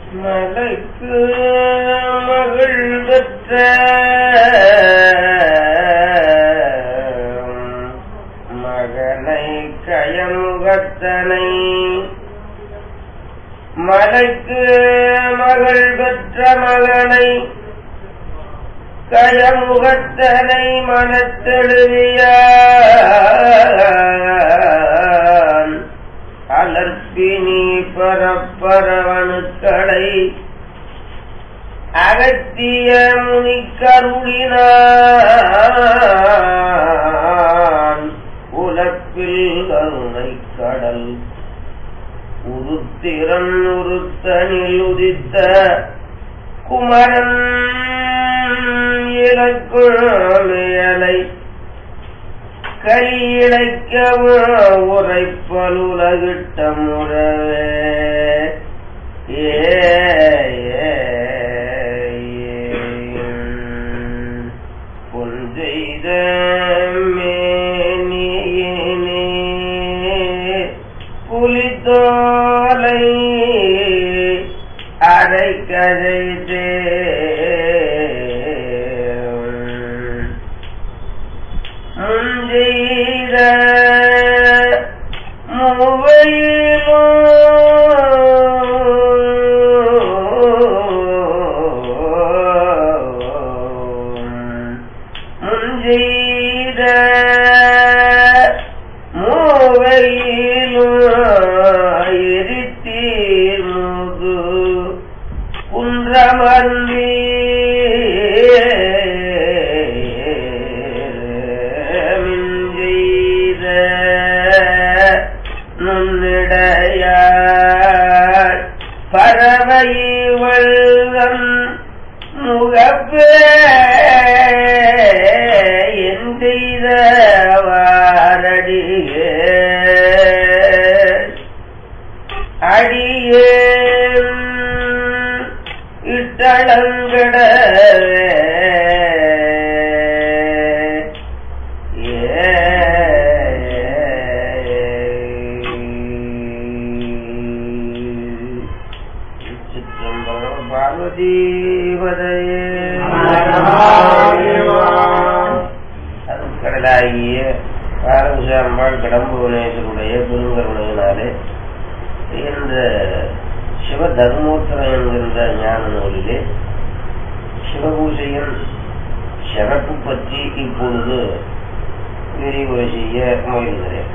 மலைக்கு மகள் பெற்ற மகனை கயமுகத்தனை மலைக்கு மகள் பெற்ற மகனை கயமுகத்தனை மனத்தெழுவியான் அலர்ப்பினி பரப்பரவணுக்களை அகத்திய முனிக்கருளினான் உலப்பில் கருணை கடல் உருத்திரன் உருத்தனில் உதித்த குமரன் இலக்குழலை கையிழைக்கவும் உரைப்பலுலகிட்ட முறவே ஏ பொஞ்செய்த மேனியினே புலித்தோலை அரை கதைத்தே முஞ்செய்த மூவையிலும் முஞ்செய்த மூவையிலும் எரித்தீர் முது குன்றமர்ந்தீ மிஞ்செய்த நுண்ணிடையார் பறவை வெள்ளம் முகப்பே எந்தெய்த வாரடியே அடியேன் இட்டளங்கடவே பார்வதீபதையே கடலாகிய பாரவசாம்பாள் கடம்புவனேஸ்வருடைய பெருங்கருணையினாலே இந்த சிவ தர்மோத்தரம் என்கின்ற ஞான நூலிலே சிவபூஜையின் சிறப்பு பற்றி இப்பொழுது விரிவுரை செய்ய முயல்கிறேன்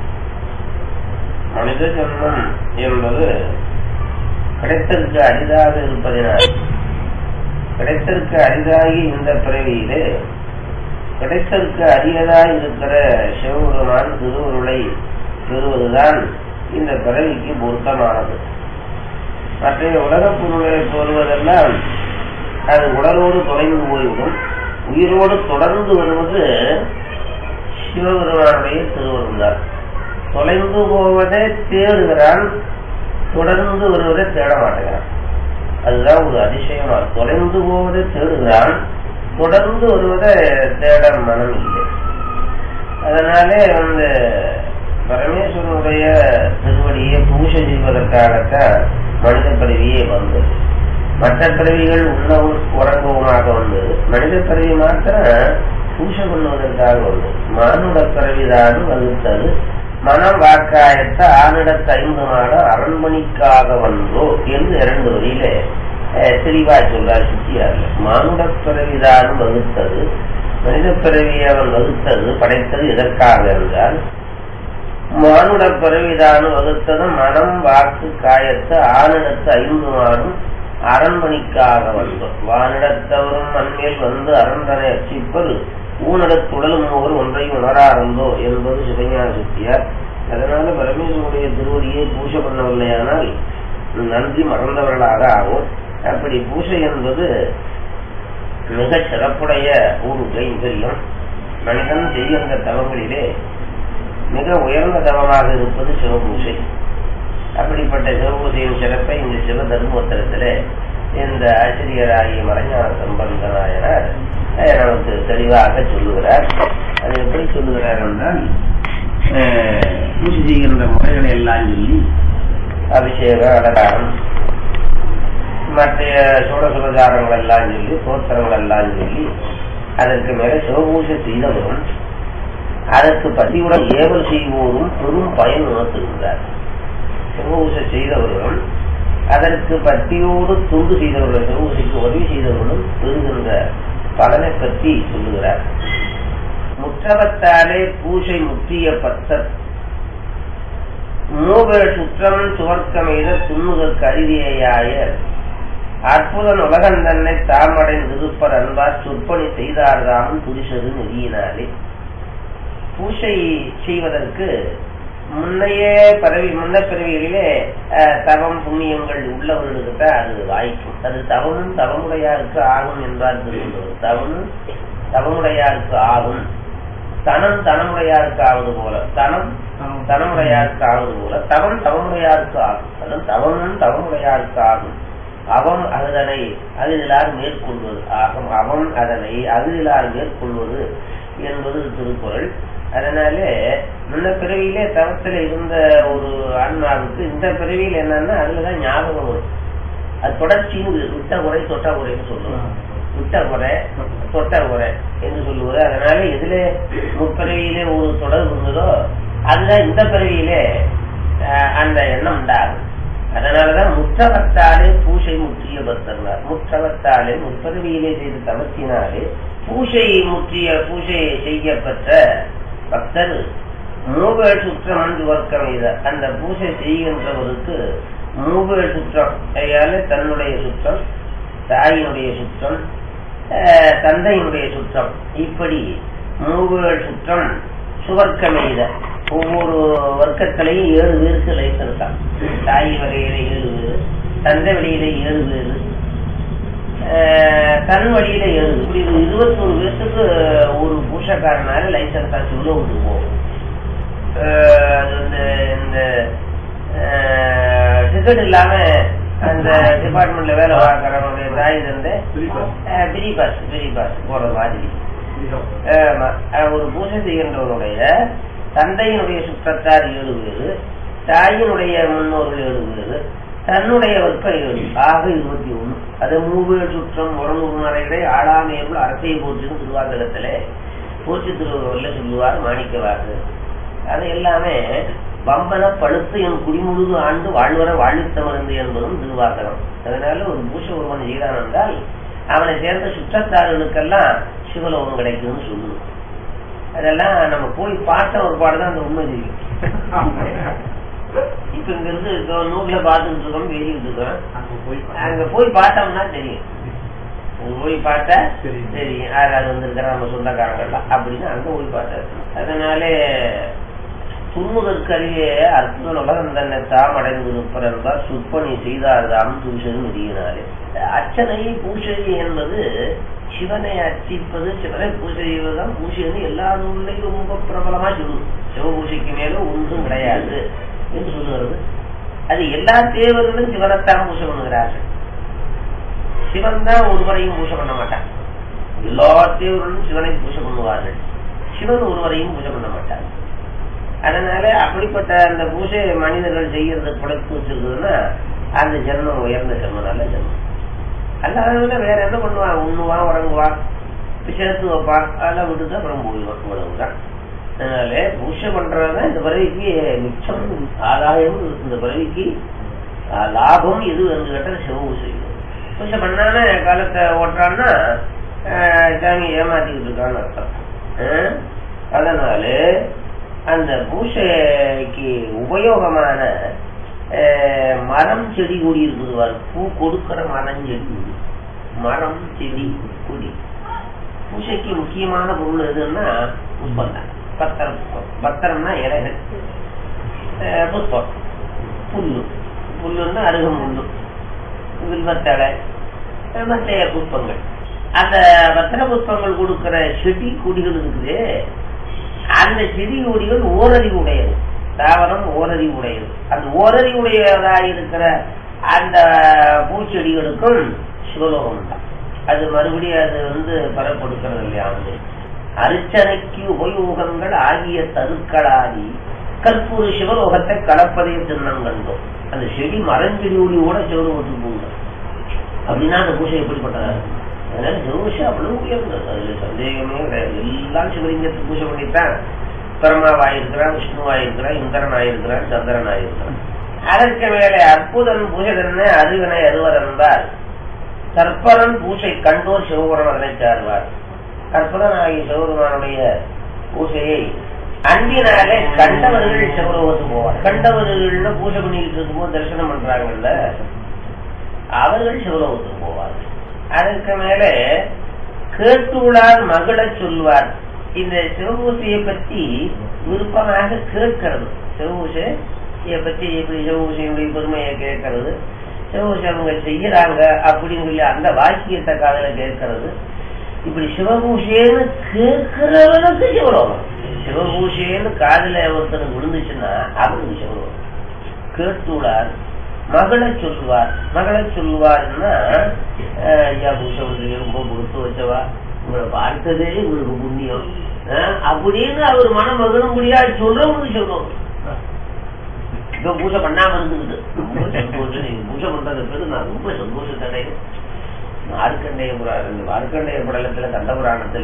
மனித ஜன்மம் என்பது கிடைத்தற்கு அரிதாக இருப்பதினால் கிடைத்தற்கு அரிதாகி இந்த பிறவியிலே கிடைத்தற்கு அரியதாய் இருக்கிற சிவபெருமான் திருவருளை பெறுவதுதான் இந்த பிறவிக்கு பொருத்தமானது மற்ற உலகப் பொருளை பெறுவதெல்லாம் அது உடலோடு தொலைந்து போய்விடும் உயிரோடு தொடர்ந்து வருவது சிவபெருமானுடைய திருவருள் தான் தொலைந்து போவதை தேடுகிறான் தொடர்ந்து வருவதை தேட மாட்டேங்கிறான் அதுதான் ஒரு அதிசயமா தொலைந்து போவதை தேடுகிறான் தொடர்ந்து வருவதை தேட மனம் இல்லை அதனாலே அந்த பரமேஸ்வரனுடைய திருவடியை பூஜை செய்வதற்காகத்தான் மனித பிறவியே வந்தது மற்ற பிறவிகள் உண்ணவும் உறங்கவுமாக வந்தது மனித பிறவி மாத்திரம் பூஜை பண்ணுவதற்காக வந்தது மானுட பிறவிதான் வகுத்தது மனம் வாக்காயத்த ஆனிடத்த ஐந்து மாடம் அரண்மணிக்காக வந்தோ என்று இரண்டு வரியிலே தெளிவா சொல்றார் சித்தியார் மானுட பிறவிதான் வகுத்தது மனித பிறவியை அவன் வகுத்தது படைத்தது எதற்காக என்றால் மானுட பிறவிதான் வகுத்தது மனம் வாக்கு காயத்து ஆனிடத்து ஐந்து மாடும் அரண்மணிக்காக வந்தோம் வானிடத்தவரும் மண்மேல் வந்து அரண்தனை அச்சிப்பது ஊனடத்துடலும் ஒவ்வொரு ஒன்றையும் உணராரந்தோ என்பது சிவஞான சக்தியார் அதனால பரமேஸ்வருடைய திருவடியை பூஜை பண்ணவில்லையானால் நன்றி மறந்தவர்களாக ஆகும் அப்படி பூஜை என்பது மிக சிறப்புடைய ஒரு கைங்கரியம் மனிதன் செய்கின்ற தவங்களிலே மிக உயர்ந்த தவமாக இருப்பது சிவபூஜை அப்படிப்பட்ட சிவபூஜையின் சிறப்பை இந்த சிவ தர்மோத்தரத்தில் இந்த ஆசிரியராகிய மறைஞான சம்பந்த நாயனார் அஹ், நமக்கு தெளிவாக சொல்லுகிறார் அது எப்படி சொல்லுகிறார் என்றால் அஹ், பூஜை செய்கின்ற முறைகளை எல்லாம் சொல்லி அபிஷேகம் அலங்காரம் மற்ற சோழசுபசாரங்கள் எல்லாம் சொல்லி தோத்திரங்கள் எல்லாம் சொல்லி அதற்கு மேல சிவபூஜை செய்தவரும் அதற்கு பதிவுடன் ஏவல் செய்வோரும் பெரும் பயன் உணர்த்துகின்றார் சிவபூஜை செய்தவர்களும் அதற்கு பக்தியோடு துண்டு செய்தவர்கள் சிவபூஜைக்கு உதவி செய்தவர்களும் பெறுகின்ற பலனை பற்றி சொல்லுகிறார் முற்றவத்தாலே பூசை முற்றிய பத்தர் மூவேழ் சுற்றம் சுவர்க்கமெய்த துண்ணுதற்கு அருவியாய அற்புதன் உலகன் தன்னை தாமடைந்திருப்பர் அன்பார் சொற்பணி செய்தார்தாமும் துரிசது நெறியினாலே பூசை செய்வதற்கு முன்னையே பரவி முன்ன பிறவிகளிலே அஹ், தவம் புண்ணியங்கள் உள்ளவர்களுக்கு தான் அது வாய்க்கும் அது தவமும் தவமுடையாருக்கு ஆகும் என்பார் திருவள்ளுவர் தவமும் தவமுடையாருக்கு ஆகும் தனம் தனமுடையாருக்கு ஆவது போல தனம் தனமுடையாருக்கு ஆவது போல தவம் தவமுடையாருக்கு ஆகும் அதான் தவமும் தவமுடையாருக்கு ஆகும் அவம் அதனை அகிலார் மேற்கொள்வது ஆகும் அவம் அதனை அகிலார் மேற்கொள்வது என்பது திருக்குறள் அதனாலே முன்ன பிறவியிலே தவத்தில் இருந்த ஒரு ஆன்மாவுக்கு இந்த பிறவியில் என்னன்னா அதுலதான் ஞாபகம் வரும் அது தொடர்ச்சின்னு விட்ட குறை தொட்ட குறைன்னு சொல்லுவாங்க விட்ட குறை தொட்ட குறை என்று சொல்லுவது அதனால எதுல முற்பிறவியிலே ஒரு தொடர்பு இருந்ததோ அதுதான் இந்த பிறவியிலே அஹ், அந்த எண்ணம் உண்டாகும் அதனாலதான் முற்றவத்தாலே பூசை முற்றிய பக்தர்னார் முற்றவத்தாலே முற்பிறவியிலே செய்த தவத்தினாலே பூசை முற்றிய பூசை செய்யப்பட்ட பக்தர் மூவேழ் சுற்றம் அன்று வர்க்கம் இத அந்த பூசை செய்கின்றவருக்கு மூவேழ் சுற்றம் கையால தன்னுடைய சுற்றம் தாயினுடைய சுற்றம் அஹ், தந்தையினுடைய சுற்றம் இப்படி மூவேழ் சுற்றம் சுவர்க்கமெய்த ஒவ்வொரு வர்க்கத்திலையும் ஏழு பேருக்கு லைஃப் இருக்கான் தாய் வகையில ஏழு பேரு தந்தை வழியில ஏழு பேரு அஹ், தன் வழியில ஏழு இப்படி இருபத்தொரு பேர்த்துக்கு ஒரு பூஷக்காரனால லைசன்ஸ் ஆச்சு உள்ள விட்டு போகும் அஹ், அது வந்து இந்த டிக்கெட் இல்லாம அந்த டிபார்ட்மெண்ட்ல வேலை பார்க்கறவனுடைய தாய் தந்தை பிரி பாஸ் பிரி பாஸ் போற மாதிரி ஆமா. அஹ் ஒரு பூஜை செய்கின்றவனுடைய தந்தையினுடைய சுற்றத்தார் ஏழு பேரு தாயினுடைய முன்னோர்கள் ஏழு பேரு தன்னுடைய வர்க்கம் ஏழு ஆக இருபத்தி ஒண்ணு அது மூவேழு சுற்றம் உறநூறு நடைகளை ஆளாமையுள் அரசையை போற்றின்னு திருவாசகத்துல போற்றி திருவள்ளுவர்ல சொல்லுவார் மாணிக்கவாக்கு அது எல்லாமே பம்பன பழுத்து என் குடிமுழுது ஆண்டு வாழ்வர வாழித்தமர்ந்து என்பதும் திருவாசகம் அதனால ஒரு பூஷை ஒருவன் செய்தான் என்றால் அவனை சேர்ந்த சுற்றத்தார்களுக்கெல்லாம் சிவலோகம் கிடைக்கும்னு சொல்லுவோம் அதெல்லாம் நம்ம போய் பார்த்த ஒரு பாடுதான் அந்த உண்மை தெரியும் இப்ப இங்க இருந்து இதோ நூல்ல பார்த்துட்டு இருக்கோம் வெளியிட்டு இருக்கோம் அங்க போய் பார்த்தோம்னா தெரியும் அங்க போய் பார்த்தா தெரியும். தெரியும் யார் அது வந்திருக்கிற நம்ம சொந்தக்காரங்கள்லாம் அப்படின்னு அங்க போய் பார்த்தா அதனாலே துண்ணுதற்கரிய அற்புத உலகம் தன்னை தாம் அடைந்து நிற்பர் என்பார் சுற்பணி செய்தார்தாம் தூஷன் நெறியினாலே அர்ச்சனை பூஜை என்பது சிவனை அர்ச்சிப்பது சிவனை பூஜை செய்வதுதான் பூஜைன்னு எல்லா நூல்லையும் ரொம்ப பிரபலமா சொல்லுது சிவபூஜைக்கு மேல ஒன்றும் கிடையாது என்று சொல்லுகிறது அது எல்லா தேவர்களும் சிவனைத்தான் பூஜை பண்ணுகிறார்கள் சிவன் தான் ஒருவரையும் பூஜை பண்ண மாட்டான் எல்லா தேவர்களும் சிவனை பூஜை பண்ணுவார்கள் சிவன் ஒருவரையும் பூஜை பண்ண மாட்டார் அதனால அப்படிப்பட்ட அந்த பூஜை மனிதர்கள் செய்யறது படைத்து வச்சிருக்குதுன்னா அந்த ஜென்மம் உயர்ந்த ஜென்மம் நல்ல ஜென்மம் அல்லாத வேற என்ன பண்ணுவான் உண்ணுவான் உறங்குவான் சேர்த்து வைப்பான் அதெல்லாம் விட்டுட்டு அப்புறம் போயிடுவான் இவ்வளவுதான் அதனால பூஜை பண்றதுதான் இந்த பிறவிக்கு மிச்சம் ஆதாயம் இந்த பிறவிக்கு ஆஹ், லாபம் எது என்று கேட்டால் சிவ பூஜை பூஜை பண்ணாம காலத்தை ஓட்டுறான்னா ஆஹ், சாமி ஏமாத்திக்கிட்டு இருக்கான்னு அர்த்தம் ஆஹ், அதனால அந்த பூசைக்கு உபயோகமான ஆஹ், மரம் செடி கொடி இருக்குது பாரு. பூ கொடுக்கிற மரம் செடி கொடி மரம் செடி கொடி பூசைக்கு முக்கியமான பொருள் எதுன்னா புஷ்பம் தான் பத்திர புஷ்பம் பத்திரம்னா இலைகள் ஆஹ், புஷ்பம் புல்லு புல்லுன்னா அருகம் புல்லு வில்வத்தடை மற்ற புஷ்பங்கள் அந்த பத்திர புஷ்பங்கள் கொடுக்கிற செடி கொடிகள் இருக்குது அந்த செடி கொடிகள் ஓரறிவு உடையது தாவரம் ஓரறிவு உடையது அந்த ஓரறிவு உடையதாக இருக்கிற அந்த பூச்செடிகளுக்கும் சிவலோகம் தான் அது மறுபடியும் அது வந்து பரப்படுக்கிறது இல்லையா வந்து அர்ச்சனைக்கு உபயோகங்கள் ஆகிய தருக்களாகி கற்பூர சிவலோகத்தை கலப்பதை திண்ணம் கண்டோம் அந்த செடி மரஞ்செடி ஒளி கூட சிவலோகத்துக்கு போங்க அப்படின்னா அந்த பூஜை எப்படிப்பட்டதா இருக்கும் அதனால ஜோஷம் அவ்வளவு உயர்ந்தது அதுல சந்தேகமே கிடையாது எல்லாம் சிவலிங்கத்தை பூஜை பண்ணித்தான் பரமாவாயிருக்கிறான் விஷ்ணுவாயிருக்கிறான் இந்திரன் ஆயிருக்கிறான் சந்திரன் ஆயிருக்கிறான் அதற்கு மேலே அற்புதன் பூஜைதன்னு அறிவினை அறுவர் என்பார் கற்பரன் பூசை கண்டோர் சிவபுரம் அதனை சார்வார் கற்பரன் ஆகிய சிவபெருமானுடைய பூசையை அன்பினாலே கண்டவர்கள் சிவலோகத்துக்கு போவார் கண்டவர்கள்னு பூஜை பண்ணிட்டு இருக்கும்போது தரிசனம் பண்றாங்கல்ல அவர்கள் சிவலோகத்துக்கு போவார்கள் அதற்கு மேலே கேட்டுள்ளார் மகிழச் சொல்வார் இந்த சிவபூசையை பற்றி விருப்பமாக கேட்கிறது சிவபூசையை பற்றி இப்படி சிவபூசையினுடைய பெருமையை கேட்கறது சிவபூசை அவங்க செய்யறாங்க அப்படின்னு சொல்லி அந்த வாக்கியத்தை காதல கேட்கறது இப்படி சிவபூஷேன்னு கேட்கிறவனுக்கு சிவலோகம் சிவபூஷேன்னு காதல ஒருத்தனுக்கு விழுந்துச்சுன்னா அவனுக்கு சிவலோகம் கேட்டுள்ளார் மகளை சொல்லுவார் மகளை சொல்லுவார்னா அஹ், ஐயா பூஷை பண்றீங்க ரொம்ப கொடுத்து வச்சவா உங்களை பார்த்ததே உங்களுக்கு புண்ணியம் அஹ், அப்படின்னு அவர் மனம் மகிழும்படியா சொல்றவனுக்கு சொல்லுவோம் இப்ப பூஜை பண்ணாம இருந்துக்குது ரொம்ப சந்தோஷம் நீங்க பூஜை பண்றது பேரு நான் ரொம்ப சந்தோஷம் தடையும் மார்க்கண்டேய புராணம் இந்த மார்க்கண்டேய படலத்துல கண்ட புராணத்துல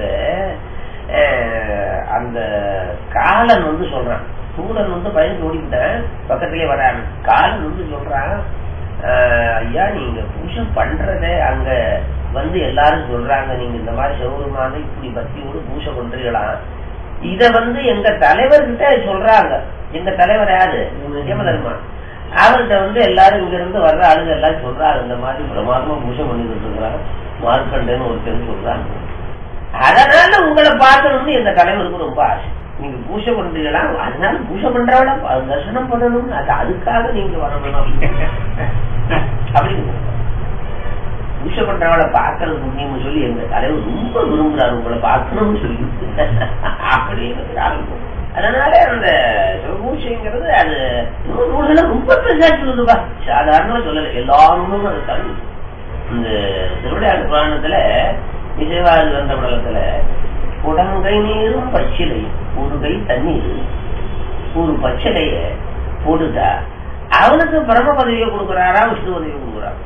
அஹ், அந்த காலன் வந்து சொல்றான் சூழன் வந்து பயந்து ஓடிக்கிட்டேன் பக்கத்திலே வரான் காலன் வந்து சொல்றான் அஹ், ஐயா நீங்க பூஜை பண்றதே அங்க வந்து எல்லாரும் சொல்றாங்க நீங்க இந்த மாதிரி சிவபெருமான இப்படி பக்தியோடு பூஜை பண்றீங்களாம் இத வந்து எங்க தலைவர்கிட்ட சொல்றாங்க எங்க தலைவர் யாரு யமதர்மன் அவர்கிட்ட வந்து எல்லாரும் இங்க இருந்து வர்ற ஆளுங்க எல்லாம் சொல்றாங்க இந்த மாதிரி பிரமாதமா பூஜை பண்ணிட்டு இருக்கிறாங்க மார்க்கண்டேன்னு ஒருத்தர் சொல்றாங்க அதனால உங்களை பார்க்கணும்னு எங்க தலைவருக்கு ரொம்ப ஆசை நீங்க பூஜை பண்றீங்களா அதனால பூஜை பண்றவள தரிசனம் பண்ணணும் அது அதுக்காக நீங்க வரணும் அப்படின்னு பூஜை பண்றவளை பார்க்கறது புண்ணியம்னு சொல்லி எங்க தலைவர் ரொம்ப விரும்புறாரு உங்களை பார்க்கணும்னு சொல்லி அப்படின்னு ஆரம்பம். அதனால அந்த சிவபூஷைங்கிறது அது நூறு நூல்களை ரொம்ப பெருசா சொல்லுதுப்பா சாதாரணமா சொல்லல எல்லா நூலும் அது தள்ளு இந்த திருவிளையாட்டு புராணத்துல விஜயவாதி வந்த படலத்துல உடங்கை நீரும் பச்சிலையும் ஒரு கை தண்ணீர் ஒரு பச்சிலைய போட்டுட்டா அவனுக்கு பிரம்ம பதவியை கொடுக்குறாரா விஷ்ணு பதவியை கொடுக்குறாரா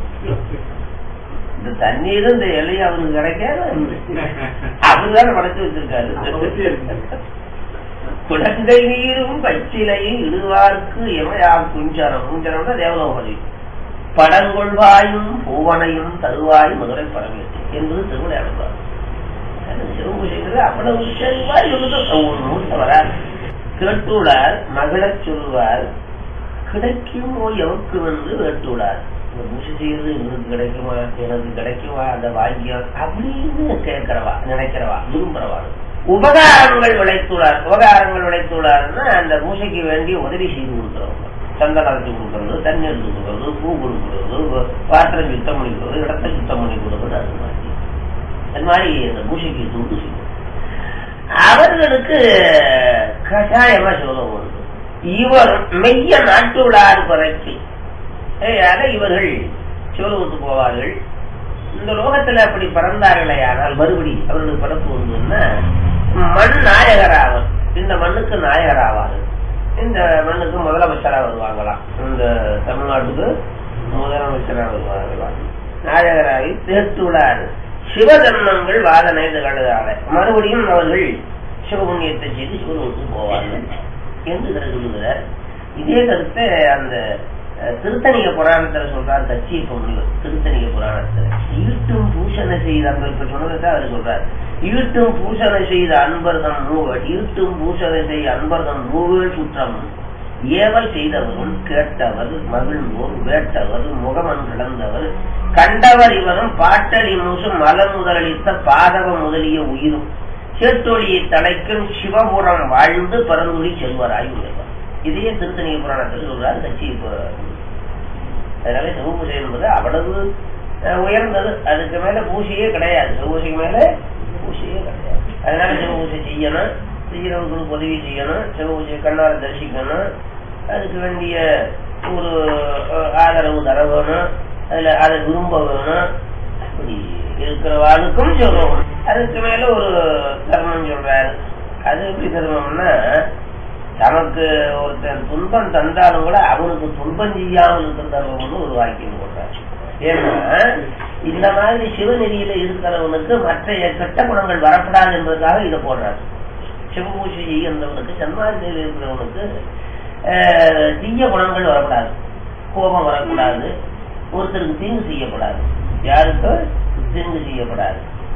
இந்த தண்ணீரும் இந்த இலையும் அவனுக்கு கிடைக்காது அவருதானே படைச்சு வச்சிருக்காரு குழந்தை நீரும் பச்சிலையும் இடுவார்க்கு எமையா குஞ்சரம் குஞ்சரம்னா தேவலோகமதி படங்கொள்வாயும் பூவனையும் தருவாய் மதுரை பரமேற்று என்பது திருவிளையாடுவார் சிவபூஜைங்கிறது அவ்வளவு செல்வா சொல்லுது ஒரு நூல்ல வராது கேட்டுள்ளார் மகளச் சொல்வார் கிடைக்குமோ எவருக்கு வந்து வேட்டுள்ளார் இந்த பூஜை செய்யறது இவருக்கு கிடைக்குமா எனக்கு கிடைக்குமா அந்த பாக்கியம் அப்படின்னு கேட்கிறவா நினைக்கிறவா விரும்புறவா உபகாரங்கள் விளைத்துள்ளார் உபகாரங்கள் விளைத்துள்ளார்னா அந்த பூஜைக்கு வேண்டிய உதவி செய்து கொடுக்குறவங்க சந்தனம் அரைச்சு கொடுக்கறது தண்ணி எடுத்து கொடுக்கறது பூ கொடுக்கறது பாத்திரம் சுத்தம் பண்ணி கொடுக்கறது இடத்தை சுத்தம் பண்ணி கொடுக்கறது அது மாதிரி அது மாதிரி அந்த பூஜைக்கு துண்டு செய்யும் அவர்களுக்கு கட்டாயமா சொல்லம் உண்டு இவர் மெய்ய நாட்டுள்ளார் பறக்கி ஆக இவர்கள் சிவலோகத்துக்கு போவார்கள் இந்த லோகத்துல அப்படி பிறந்தார்களே ஆனால் மறுபடி அவர்களுக்கு பிறப்பு உண்டுன்னா மண் நாயகராவர் இந்த மண்ணுக்கு நாயகராவார்கள் இந்த மண்ணுக்கு முதலமைச்சரா வருவாங்களாம் இந்த தமிழ்நாட்டுக்கு முதலமைச்சரா வருவாங்களாம் நாயகராகி தேர்த்துள்ளார் சிவதர்மங்கள் வாதனை திகழ்கிறார்கள் மறுபடியும் அவர்கள் சிவபுண்ணியத்தை செய்து சிவலோகத்துக்கு போவார்கள் என்று இதில் சொல்லுகிறார் இதே கருத்தை அந்த அஹ், திருத்தணிக புராணத்துல சொல்றார் கச்சியப்ப முனிவர் திருத்தணிக புராணத்துல ஈட்டும் பூஷணை செய்த அந்த இப்ப சொன்னதை அவர் சொல்றார் ஈட்டும் பூஷணை செய்த அன்பர்தம் மூவர் ஈட்டும் பூஷணை செய்த அன்பர்தம் மூவர் சுற்றம் ஏவல் செய்தவரும் கேட்டவர் மகிழ்வோர் வேட்டவர் முகமன் கிடந்தவர் கண்டவர் இவரும் பாட்டளி மூசும் மலர் முதலளித்த பாதவ முதலிய உயிரும் சேட்டொழியை தலைக்கும் சிவபுரம் வாழ்ந்து பரந்துடி செல்வராய் உடையவர் இதையே திருத்தணிய புராணத்தில் சொல்றார் கட்சி அதனால சிவபூஜை என்பது அவ்வளவு அஹ், உயர்ந்தது அதுக்கு மேல பூஜையே கிடையாது சிவபூஜைக்கு மேல பூஜையே கிடையாது அதனால சிவபூஜை செய்யணும் செய்யறவங்களுக்கு உதவி செய்யணும் சிவபூஜை கண்ணார தரிசிக்கணும் அதுக்கு வேண்டிய ஒரு அஹ், ஆதரவு தர வேணும் அதுல அதை விரும்ப வேணும் அப்படி இருக்கிறவாளுக்கும் சொல்லணும் அதுக்கு மேல ஒரு தர்மம் சொல்றாரு அது எப்படி தர்மம்னா தனக்கு ஒருத்தன் துன்பம் தந்தாலும் கூட அவனுக்கு துன்பம் செய்யாமல் இருக்கிற தர்மம்னு ஒரு வாக்கியம் போட்டார் ஏன்னா இந்த மாதிரி சிவநெறியில இருக்கிறவனுக்கு மற்ற கெட்ட குணங்கள் வரப்படாது என்பதற்காக இதை போடுறாரு சிவபூஷை செய்கின்றவனுக்கு சன்மார்க்கையில் இருக்கிறவனுக்கு ஆஹ், தீய குணங்கள் வரக்கூடாது கோபம் வரக்கூடாது ஒருத்தருக்கு தீங்கு செய்யப்படாது யாருக்கு தீங்கு செய்யப்படாது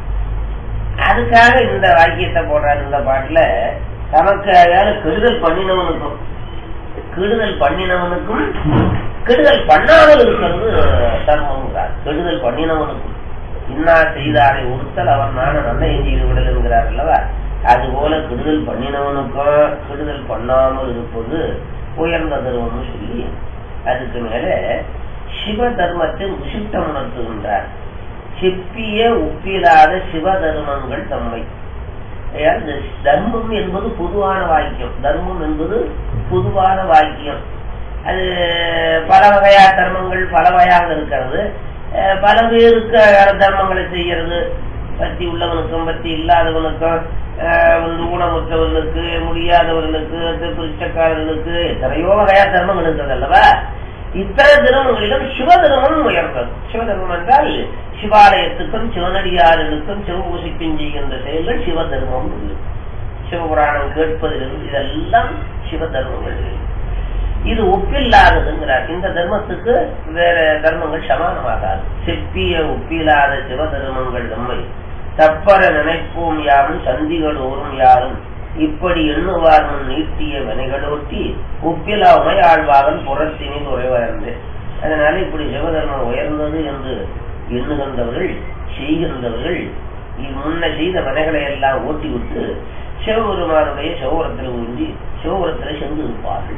அதுக்காக இந்த வாக்கியத்தை போடுறாரு இந்த பாட்டுல தமக்கு அதால கெடுதல் பண்ணினவனுக்கும் கெடுதல் பண்ணினவனுக்கும் கெடுதல் பண்ணாமல் இருக்கிறது தர்மம்ங்கிறார் கெடுதல் பண்ணினவனுக்கும் இன்னா செய்தாரை உறுத்தல் அவன் நான நல்ல எஞ்சியில் விடல் என்கிறார் அல்லவா அதுபோல கெடுதல் பண்ணினவனுக்கும் கெடுதல் பண்ணாமல் இருப்பது உயர்ந்த தர்மம்னு சொல்லி அதுக்கு மேல சிவ தர்மத்தை உசிட்டம் உணர்த்துகின்றார் செப்பிய ஒப்பிலாத சிவ தர்மங்கள் தம்மை அதாவது இந்த தர்மம் என்பது பொதுவான வாக்கியம் தர்மம் என்பது பொதுவான வாக்கியம் அது பல வகையா தர்மங்கள் பல வகையாக இருக்கிறது அஹ் பல பேருக்கு தர்மங்களை செய்யறது பத்தி உள்ளவனுக்கும் பத்தி இல்லாதவனுக்கும் அஹ் வந்து ஊனமுற்றவர்களுக்கு முடியாதவர்களுக்கு அது பிரிச்சக்காரர்களுக்கு எத்தனையோ வகையா தர்மங்கள் இருக்கிறது அல்லவா இத்தனை தர்மங்களிலும் சிவதர்மம் உயர்ந்தது சிவதர்மம் என்றால் சிவாலயத்துக்கும் சிவனடியார்களுக்கும் சிவபூசிக்கும் செய்கின்ற செயல்கள் சிவதர்மம் உண்டு சிவபுராணம் கேட்பதிலிருந்து இதெல்லாம் சிவதர்மங்கள் இது ஒப்பில்லாததுங்கிறார் இந்த தர்மத்துக்கு வேற தர்மங்கள் சமானமாகாது செப்பிய ஒப்பில்லாத சிவ தர்மங்கள் நம்மை தப்பற நினைப்போம் யாரும் சந்திகள் ஓரும் யாரும் இப்படி எண்ணுவார் முன் நீட்டிய வினைகளோட்டி ஒப்பிலா உமையாழ்வாகன் புறத்தினில் உறைவரந்து அதனால இப்படி சிவதர்மம் உயர்ந்தது என்று எண்ணுகின்றவர்கள் செய்கின்றவர்கள் இது முன்ன செய்த மனைகளை எல்லாம் ஓட்டி விட்டு சிவபெருமானுடைய சிவபுரத்தில் உறிஞ்சி சிவபுரத்தில் சென்று இருப்பார்கள்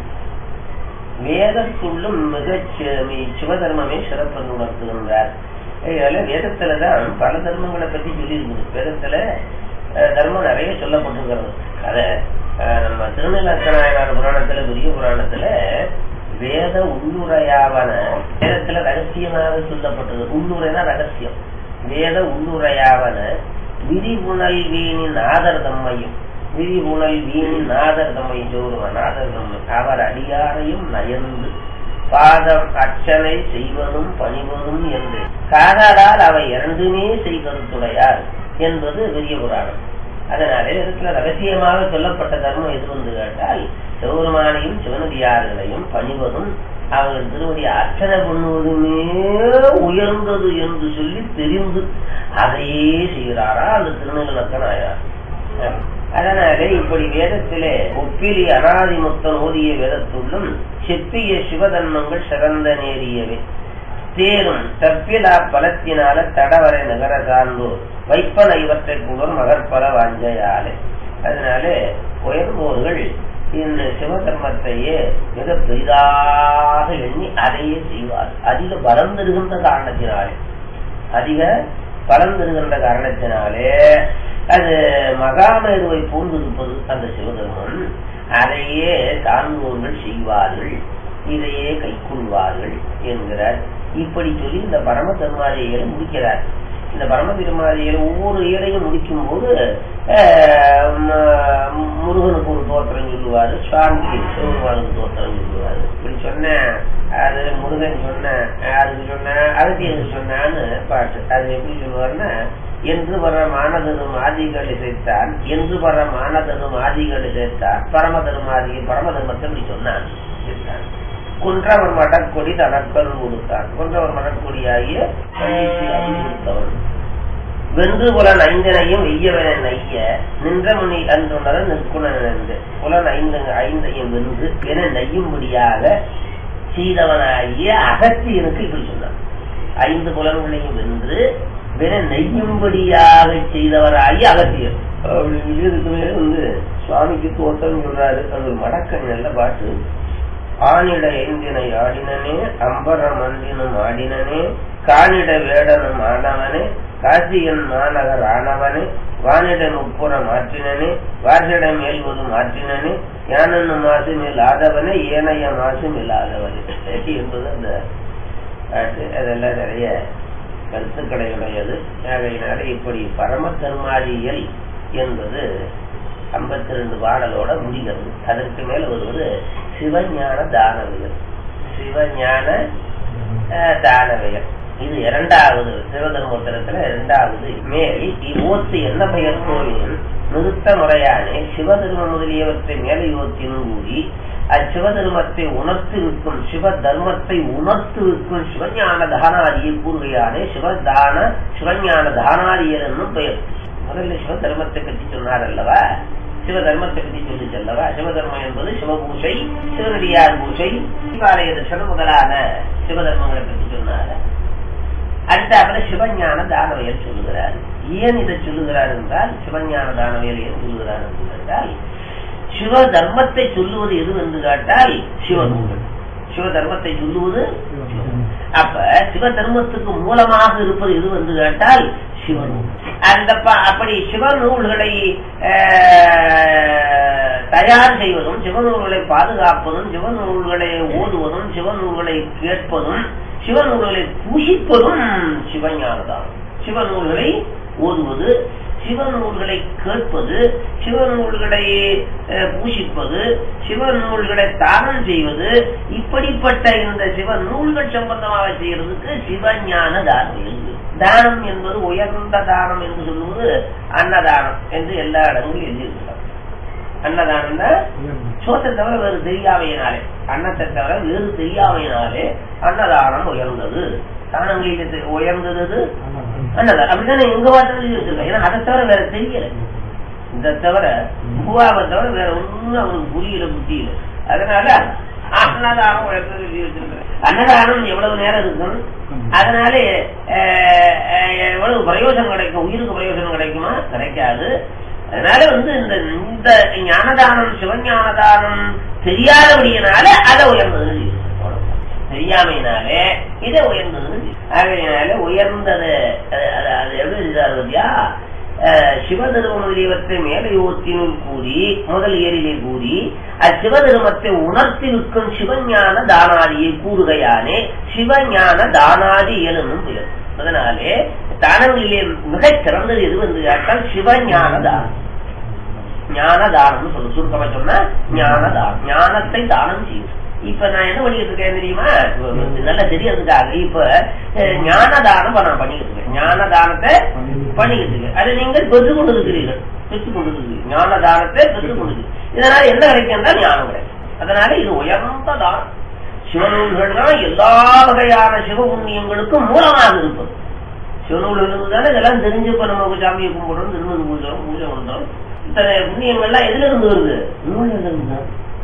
வேதத்துள்ளும் மிக சிவதர்மமே சிறப்பு உணர்த்துகின்றார் அதனால வேதத்துலதான் பல தர்மங்களை பத்தி சொல்லி இருக்குது வேதத்துல அஹ், தர்மம் நிறைய சொல்லப்பட்டிருக்கிறது அத அஹ், நம்ம திருநீலக்கநாயனார் புராணத்துல பெரிய புராணத்துல வேத உள்ளுரையாவன வேதத்துல ரகசியமாக சொல்லப்பட்டது உள்ளுரைனா ரகசியம் வேத உள்ளுரையாவன விரிவுணல் வீணின் ஆதர் தம்மையும் விரிவுணல் வீணின் ஆதர் தம்மையும் சொல்லுவான் ஆதர் தம்மை அவர் அடியாரையும் நயந்து பாதம் அர்ச்சனை செய்வதும் பணிவதும் என்று காதலால் அவை இரண்டுமே செய்கருத்துடையார் என்பது பெரிய புராணம் அதனாலே இடத்துல ரகசியமாக சொல்லப்பட்ட தர்மம் எது வந்து கேட்டால் சிவபெருமானையும் சிவனடியார்களையும் பணிவதும் அவர்கள் திருவடி அர்ச்சனை பண்ணுவதுமே உயர்ந்தது என்று சொல்லி தெரிந்து அதையே செய்கிறாரா அந்த திருநெல்வேலக்கனாயார் அதனாலே இப்படி வேதத்திலே ஒப்பிலி அனாதிமுத்தன் ஓதிய வேதத்துள்ளும் செப்பிய சிவதன்மங்கள் சிறந்த நேரியவே தேரும் தப்பிலா பலத்தினால தடவரை நகர சார்ந்தோர் வைப்பன இவற்றை புகழ் மகற்பல வாஞ்சையாலே அதனாலே உயர்ந்தோர்கள் இந்த சிவதர்மத்தையே மிக பெரிதாக எண்ணி அதையே செய்வார் அதிக பலம் தருகின்ற காரணத்தினாலே அதிக பலம் தருகின்ற காரணத்தினாலே அது மகாமேருவை போன்றிருப்பது அந்த சிவதர்மம் அதையே சார்ந்தோர்கள் செய்வார்கள் இதையே கைக்கொள்வார்கள் என்கிறார் இப்படி சொல்லி இந்த பரம தர்மாதிகளை முடிக்கிறார் இந்த பரம திருமாதிகளை ஒவ்வொரு ஏழையும் முடிக்கும் போது முருகனுக்கு ஒரு தோற்றம் சொல்லுவாரு சுவாமிக்கு சிவபெருமானுக்கு தோற்றம் சொல்லுவாரு இப்படி சொன்ன அது முருகன் சொன்ன அதுக்கு சொன்ன அகத்தியனுக்கு சொன்னான்னு பாட்டு அது எப்படி சொல்லுவாருன்னா என்று வர மானதனும் ஆதிகள் இசைத்தான் என்று வர மானதனும் ஆதிகள் இசைத்தான் பரம தர்மாதி பரம தர்மத்தை இப்படி சொன்னான் என்றான். குன்றவர் மடக்கொடி தனக்கல் கொடுத்தான் குன்றவர் மடக்கொடியாகிய கண்டித்து அருள் கொடுத்தவன் வென்று புலன் ஐந்தனையும் வெய்யவன நைய நின்ற முனி அன்றுணர நிற்குணன் என்று புலன் ஐந்து ஐந்தையும் வென்று என நெய்யும்படியாக செய்தவனாகிய அகத்தியனுக்கு இப்படி சொன்னான் ஐந்து புலன்களையும் வென்று வென நெய்யும்படியாக செய்தவராகி அகத்தியர் அப்படின்னு சொல்லி இதுக்கு மேல வந்து சுவாமிக்கு தோட்டம் சொல்றாரு அது ஒரு மடக்கன் நல்ல பாட்டு ஆனிட எந்தினை ஆடினனே அம்பர மந்தினும் ஆடினனே காணிட வேடனும் ஆனவனே காசியன் மாநகர் ஆனவனே வானிட முப்புறம் ஆற்றினனே வாசிட மேல்வது மாற்றினனே யானன்னு மாசு மேல் ஆதவனே ஏனைய மாசு மேல் ஆதவனே என்பது அந்த பாட்டு அதெல்லாம் நிறைய கருத்துக்களை உடையது ஆகையினால இப்படி பரம கர்மாதியல் என்பது ஐம்பத்தி ரெண்டு பாடலோட முடிகிறது அதற்கு மேல வருவது சிவஞான தானவியல் சிவஞான அஹ், தானவியல் இது இரண்டாவது சிவதர்மோத்தரத்துல இரண்டாவது மேல் இவ்வோத்து என்ன பெயர் கோவில் நிறுத்த முறையானே சிவதர்ம முதலியவற்றை மேலையோத்தினும் கூறி அச்சிவதர்மத்தை உணர்த்திருக்கும் சிவ தர்மத்தை உணர்த்திருக்கும் சிவஞான தானாதியை கூறுகையானே சிவதான சிவஞான தானாதியர் என்னும் பெயர் முதல்ல சிவ தர்மத்தை பற்றி சொன்னார் அல்லவா சிவ தர்மத்தை பற்றி சொல்லி செல்லவா சிவதர்மம் என்பது சிவபூஷை சிவனடியார் பூஷை சிவாலய தர்சனம் முதலான சிவதர்மங்களை பற்றி சொன்னார் அடுத்தாப்புல சிவஞான தானவியல் சொல்லுகிறார் ஏன் இதை சொல்லுகிறார் என்றால் சிவஞான தானவியல் ஏன் சொல்லுகிறார் என்றால் சிவ தர்மத்தை சொல்லுவது எது என்று கேட்டால் சிவநூல்கள் சிவ தர்மத்தை சொல்லுவது அப்ப சிவ தர்மத்துக்கு மூலமாக இருப்பது எது என்று கேட்டால் சிவநூல் அந்த அப்படி சிவநூல்களை தயார் செய்வதும் சிவநூல்களை பாதுகாப்பதும் சிவநூல்களை ஓதுவதும் சிவநூல்களை கேட்பதும் சிவநூல்களை பூசிப்பதும் சிவஞானதான் சிவநூல்களை ஓதுவது சிவநூல்களை கேட்பது சிவநூல்களை பூஷிப்பது சிவநூல்களை தானம் செய்வது இப்படிப்பட்ட இந்த சிவ நூல்கள் சம்பந்தமாக செய்யறதுக்கு சிவஞான தானம் தானம் என்பது உயர்ந்த தானம் என்று சொல்லுவது அன்னதானம் என்று எல்லா இடங்களும் எழுதியிருக்கிறார் அன்னதானம் தான் சோத்தை தவிர வேறு தெரியாமையினாலே அன்னத்தை தவிர வேறு தெரியாமையினாலே அன்னதானம் உயர்ந்தது தானங்களில் உயர்ந்தது அன்னதானம் அப்படித்தானே எங்க பார்த்தாலும் வச்சிருக்கேன் ஏன்னா அதை தவிர வேற தெரியல இந்த தவிர பூவாவை தவிர வேற ஒண்ணும் அவனுக்கு புரியல புத்தியில அதனால அன்னதானம் உயர்ந்தது வச்சிருக்கிறேன் அன்னதானம் எவ்வளவு நேரம் இருக்கும் அதனால எவ்வளவு பிரயோஜனம் கிடைக்கும் உயிருக்கு பிரயோஜனம் கிடைக்குமா கிடைக்காது அதனால வந்து இந்த இந்த ஞானதானம் சிவஞானதானம் தெரியாதபடியினால அதை உயர்ந்தது தெரியாமையினாலே இதை உயர்ந்தது ஆகையினால உயர்ந்தது அது எப்படி இருக்காருயா சிவதர்ம முதலியவற்றை மேலையோத்தினுள் கூறி முதல் ஏரிலே கூறி அச்சிவதர்மத்தை உணர்த்தி நிற்கும் சிவஞான தானாதியை கூறுகையானே சிவஞான தானாதி எனும் பெயர் அதனாலே தானங்களிலே மிக சிறந்தது எது வந்து கேட்டால் சிவஞான தானம் ஞான தானம் சொல்லு சுருக்கமா சொன்னா ஞான தானம் ஞானத்தை தானம் செய்யும் இப்ப நான் என்ன பண்ணிட்டு இருக்கேன் தெரியுமா நல்லா தெரியறதுக்காக இப்ப ஞான தானம் நான் பண்ணிக்கிட்டு இருக்கேன் ஞான தானத்தை பண்ணிக்கிட்டு இருக்கேன் அதை நீங்கள் பெற்றுக் கொண்டு இருக்கிறீர்கள் பெற்றுக் கொண்டு இருக்கிறீர்கள் ஞான தானத்தை பெற்றுக் கொண்டு இதனால என்ன கிடைக்கும் என்றால் ஞானம் கிடைக்கும் அதனால இது உயர்ந்த தானம் சிவநூல்கள் தான் எல்லா வகையான சிவ புண்ணியங்களுக்கும் மூலமாக இருப்பது சிவநூல்கள் இருந்துதானே இதெல்லாம் தெரிஞ்சு இப்ப நம்ம சாமியை கும்பிடுறோம் திருமணம் பூஜை பூஜை பண்றோம் இத்தனை புண்ணியங்கள்லாம் எதுல இருந்து வருது நூல்ல இருந்து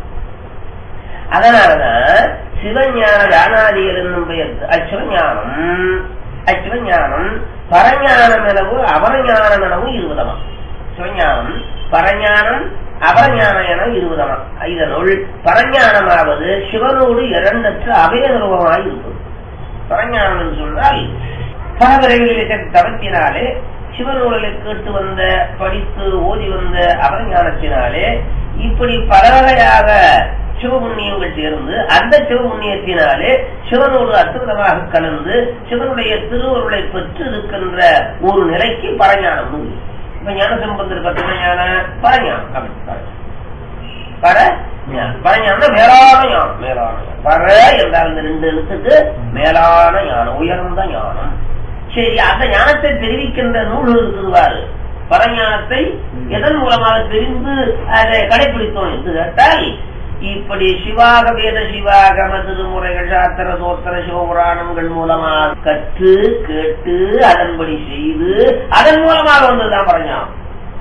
அதனாலதான் சிவஞான தானாதிகள் என்னும் பெயர் அச்சிவஞானம் அச்சிவஞானம் பரஞானம் எனவும் அபரஞானம் எனவும் இருபதமா சிவஞானம் பரஞானம் அபரஞானம் என இருபதமா இதனுள் பரஞானமாவது சிவனோடு இரண்டற்ற அபயரூபமாய் இருப்பது பரஞானம் என்று சொன்னால் பல விரைவில் தவத்தினாலே சிவநூலை கேட்டு வந்த படித்து ஓதி வந்த அபரஞானத்தினாலே இப்படி பல வகையாக சிவபுண்ணியங்கள் சேர்ந்து அந்த சிவபுண்ணியத்தினாலே சிவனோடு அற்புதமாக கலந்து சிவனுடைய திருவருளை பெற்று இருக்கின்ற ஒரு நிலைக்கு பரஞானம் உண்டு இப்ப ஞான சம்பந்தர் பத்தின ஞான பரஞானம் அப்படி பர பரஞானம் மேலான ஞானம் மேலான பர என்றால் இந்த ரெண்டு எழுத்துக்கு மேலான ஞானம் உயர்ந்த ஞானம் சரி அந்த ஞானத்தை தெரிவிக்கின்ற நூல் இருக்குதுவாரு பரஞானத்தை எதன் மூலமாக தெரிந்து அதை கடைபிடித்தோம் என்று கேட்டால் இப்படி சிவாக வேத சிவாகம திருமுறைகள் சாத்திர சோத்திர சிவபுராணங்கள் மூலமாக கற்று கேட்டு அதன்படி செய்து அதன் மூலமாக வந்ததுதான் பரஞானம்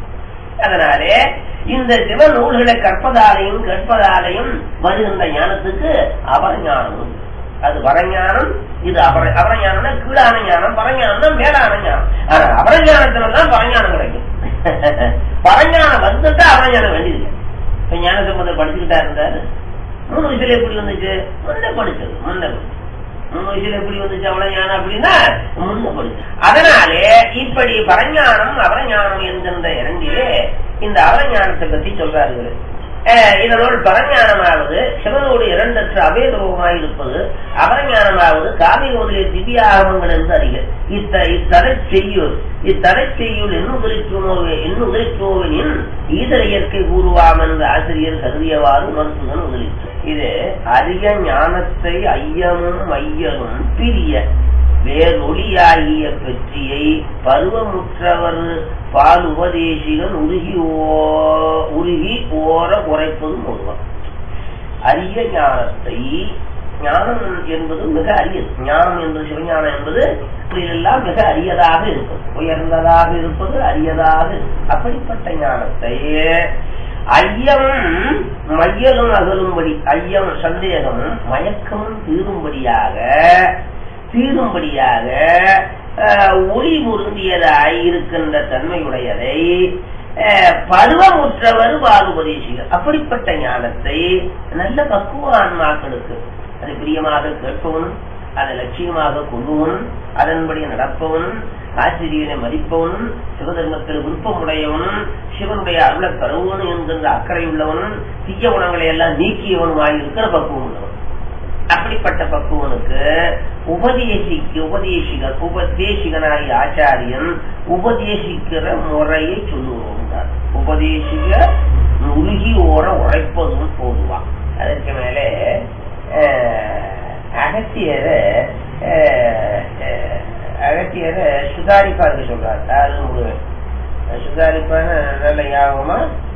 அதனாலே இந்த சிவ நூல்களை கற்பதாலையும் கேட்பதாலையும் வருகின்ற ஞானத்துக்கு அபரஞானம் அது பரஞானம் இது அபர அபரஞானம்னா கீழான ஞானம் பரஞானம் மேலான ஞானம் ஆனா அபரஞானத்தில்தான் பரஞானம் கிடைக்கும் பரஞானம் வந்துட்டா அபரஞானம் வேண்டியது இப்ப ஞான சம்பந்தம் படிச்சுக்கிட்டா இருந்தாரு மூணு வயசுல எப்படி வந்துச்சு முன்ன படிச்சது முன்ன மூணு வயசுல எப்படி வந்துச்சு அவ்வளவு ஞானம் அப்படின்னா முன்ன படிச்சு அதனாலே இப்படி பரஞானம் அபரஞானம் என்கின்ற இரண்டிலே இந்த அபரஞானத்தை பத்தி சொல்றார்கள் இதனோடு பரஞானமாவது சிவனோடு இரண்டற்ற அபேதரூபமாய் இருப்பது அபரஞானமாவது காவிரி முதலிய திவ்யாகமங்கள் என்று அறிக இத்த இத்தடை செய்யுள் இத்தடை செய்யுள் என்ன உதரிக்குமோவே என்ன உதரிக்குமோவெனின் ஈதர இயற்கை கூறுவாம் என்ற ஆசிரியர் கருதியவாறு உணர்த்துதன் உதரித்து இது அரிய ஞானத்தை ஐயமும் மையலும் பிரிய வேறொளியாகிய பெற்றியை பருவமுற்றவர் பால் உபதேசிகன் உருகி ஓ- உருகி ஓர உரைப்பதும் ஒருவன் அரிய ஞானத்தை ஞானம் என்பது மிக அரியது ஞானம் என்பது சிவஞானம் என்பது எல்லாம் மிக அரியதாக இருப்பது உயர்ந்ததாக இருப்பது அரியதாக இருப்பது. அப்படிப்பட்ட ஞானத்தை ஐயமும் மையலும் அகலும்படி ஐயம் சந்தேகமும் மயக்கமும் தீரும்படியாக தீரும்படியாக அஹ், ஒளி பொருந்தியதாய் இருக்கின்ற தன்மையுடையதை அஹ், பருவமுற்றவர் பாலுபதேசிகள் அப்படிப்பட்ட ஞானத்தை நல்ல பக்குவ ஆன்மாக்களுக்கு அது பிரியமாக கேட்பவனும் அதை லட்சியமாக கொள்பவனும் அதன்படி நடப்பவனும் ஆசிரியனை மதிப்பவனும் சிவதர்மத்தில் விருப்பமுடையவனும் சிவனுடைய அருளை தருவனும் என்கின்ற அக்கறை உள்ளவனும் தீய குணங்களை எல்லாம் நீக்கியவனுமாய் இருக்கிற பக்குவம் உள்ளவன் அப்படிப்பட்ட பக்குவனுக்கு உபதேசிக்க உபதேசிக உபதேசிகனாகிய ஆச்சாரியன் உபதேசிக்கிற முறையை சொல்லுவோம் உபதேசிக உருகி ஓர உழைப்பதும் போதுவான் அதற்கு மேலே அஹ், அகத்தியரை அஹ், அஹ், அகத்தியரை சுதாரிப்பாருக்கு சொல்றார் அது முருகன் சுதாரிப்பான நல்ல ஞாபகமா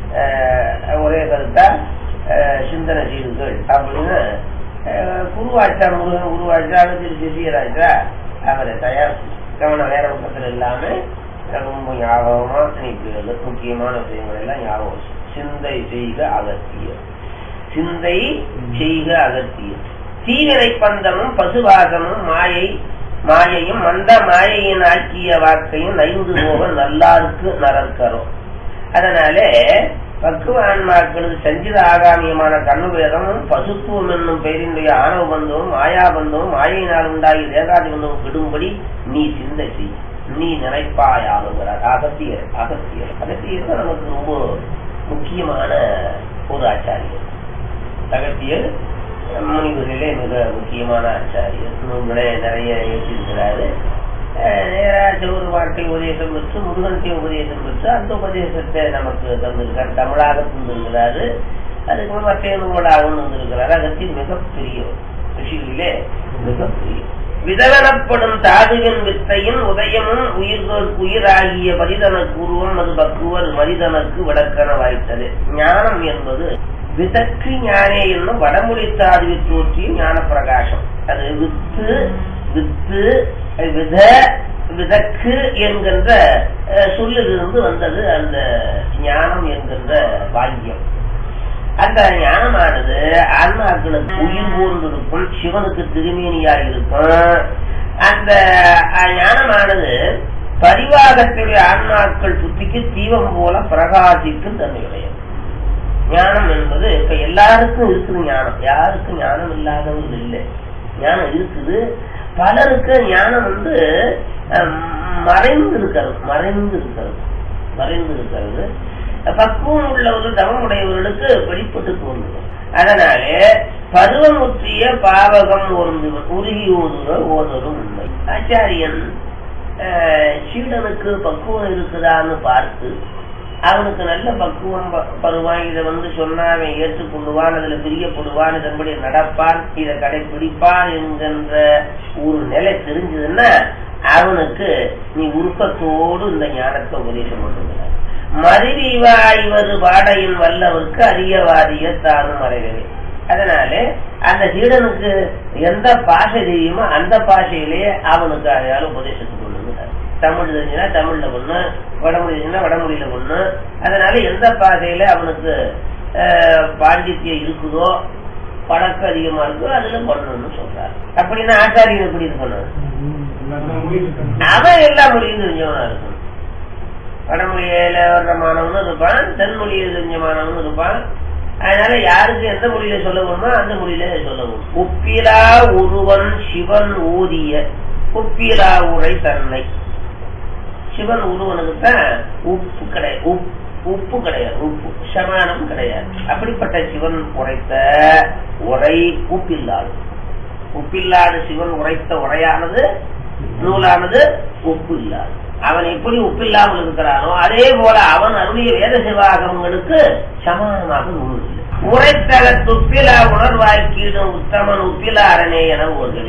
அஹ், ஒரே கருத்தா அஹ், சிந்தனை செய்துகள் அப்படின்னு அஹ், குருவாச்சா முருகன் குருவாச்சா திரு சிசியராஜா அவரை தயார் கவனம் வேற பக்கத்துல இல்லாம ரொம்ப ஞாபகமா நீக்குறது முக்கியமான விஷயங்கள் எல்லாம் ஞாபகம் சிந்தை செய்க அகத்தியர் சிந்தை செய்க அகத்தியர் தீவிரை பந்தமும் பசுவாசமும் மாயை மாயையும் மந்த மாயையின் ஆக்கிய வாக்கையும் நைந்து போக நல்லாருக்கு நரற்கரும் அதனாலே பக்குவ ஆன்மாக்களுக்கு சஞ்சித ஆகாமியமான கண்ணுவேதமும் பசுத்துவம் என்னும் பெயரினுடைய ஆணவ பந்தமும் மாயா பந்தமும் மாயையினால் உண்டாகிய தேகாதி பந்தமும் விடும்படி நீ சிந்தை செய் நீ நினைப்பாயாகுங்கிறார் அகத்தியர் அகத்தியர் அகத்தியர் தான் நமக்கு ரொம்ப முக்கியமான ஒரு ஆச்சாரியர் அகத்தியர் முனிவர்களே மிக முக்கியமான ஆச்சாரியர் நூல்களே நிறைய எழுதியிருக்கிறாரு அஹ் நேராக ஒரு வார்த்தை உபதேசம் பெற்று முருகன்கிட்ட உபதேசம் பெற்று அந்த உபதேசத்தை நமக்கு தந்திருக்கார் தமிழாக தந்திருக்கிறாரு அதுக்கு மற்ற நூலாகவும் தந்திருக்கிறார் அகத்தின் மிகப்பெரிய ரிஷிகளிலே மிகப்பெரிய விதவனப்படும் தாதுவின் வித்தையின் உதயமும் உயிர்கள் உயிராகிய மனிதனுக்கு உருவம் அது பக்குவர் மனிதனுக்கு விளக்கண வாய்த்தது ஞானம் என்பது விதக்கு ஞானே என்னும் வடமொழி தாதுவில் தோற்றிய ஞான பிரகாசம் அது வித்து வித்து வித விதக்கு என்கின்ற அஹ், சொல்லிலிருந்து வந்தது அந்த ஞானம் என்கின்ற வாக்கியம் அந்த ஞானமானது ஆன்மாக்களுக்கு உயிர் போன்று இருக்கும் சிவனுக்கு திருமேனியாக இருக்கும் அந்த அஹ், ஞானமானது பரிவாகத்துடைய ஆன்மாக்கள் புத்திக்கு தீபம் போல பிரகாசிக்கும் தன்மையுடையது ஞானம் என்பது இப்ப எல்லாருக்கும் இருக்குது ஞானம் யாருக்கும் ஞானம் இல்லாதவர்கள் இல்லை ஞானம் இருக்குது பலருக்கு ஞானம் வந்து அஹ், மறைந்து இருக்கிறது மறைந்து இருக்கிறது மறைந்து இருக்கிறது பக்குவம் உள்ளவர்கள் தவம் உடையவர்களுக்கு வெளிப்பட்டு தோன்றும் அதனாலே பருவமுற்றிய பாவகம் ஒன்று உருகி ஓதுவர் ஓதரும் உண்மை ஆச்சாரியன் அஹ், சீடனுக்கு பக்குவம் இருக்குதான்னு பார்த்து அவனுக்கு நல்ல பக்குவம் ப- பருவான் இதை வந்து சொன்னா அவன் ஏற்றுக்கொள்ளுவான் அதுல பிரியப்படுவான் இதன்படி நடப்பான் இதை கடைபிடிப்பான் என்கின்ற ஒரு நிலை தெரிஞ்சதுன்னா அவனுக்கு நீ உருக்கத்தோடு இந்த ஞானத்தை உபதேசம் பண்ணுகிறார் மருவிவாய்வது பாடையின் வல்லவருக்கு அரியவாதிய தானும் மறைவவே அதனாலே அந்த சீடனுக்கு எந்த பாஷை தெரியுமோ அந்த பாஷையிலேயே அவனுக்கு அதையால உபதேசத்துக்கு கொள்ளுகிறார் தமிழ் தெரிஞ்சுன்னா தமிழ்ல பொண்ணு வடமொழி தெரிஞ்சுன்னா வடமொழியில பொண்ணு அதனால எந்த பாஷையில அவனுக்கு அஹ், பாண்டித்யம் இருக்குதோ பழக்கம் அதிகமா இருக்கோ அதுல பண்ணணும்னு சொல்றாரு அப்படின்னா ஆச்சாரியன் எப்படி இருக்கணும் அவன் எல்லா மொழியும் தெரிஞ்சவனா இருக்கணும் வடமொழியில வர்ற மாணவனும் இருப்பான் தென்மொழியில தெரிஞ்ச மாணவனும் இருப்பான் அதனால யாருக்கு எந்த மொழியில சொல்ல வேணுமோ அந்த மொழியில சொல்லவும் உப்பிலா ஒருவன் சிவன் ஊதிய உப்பிலா உரை தன்னை சிவன் ஒருவனுக்கு தான் உப்பு கிடையாது உப்- உப்பு கிடையாது உப்பு சமானம் கிடையாது அப்படிப்பட்ட சிவன் உரைத்த உரை உப்பில்லாது உப்பில்லாத சிவன் உரைத்த உரையானது நூலானது உப்பு இல்லாது அவன் எப்படி உப்பில்லாமல் இருக்கிறானோ அதே போல அவன் அருளிய வேத சிவாகமங்களுக்கு சமானமாக நூல் இல்லை உரைத்தக துப்பிலா உணர்வாய்க்கீடும் உத்தமன் உப்பிலா அரணே என ஓதுகிறேன்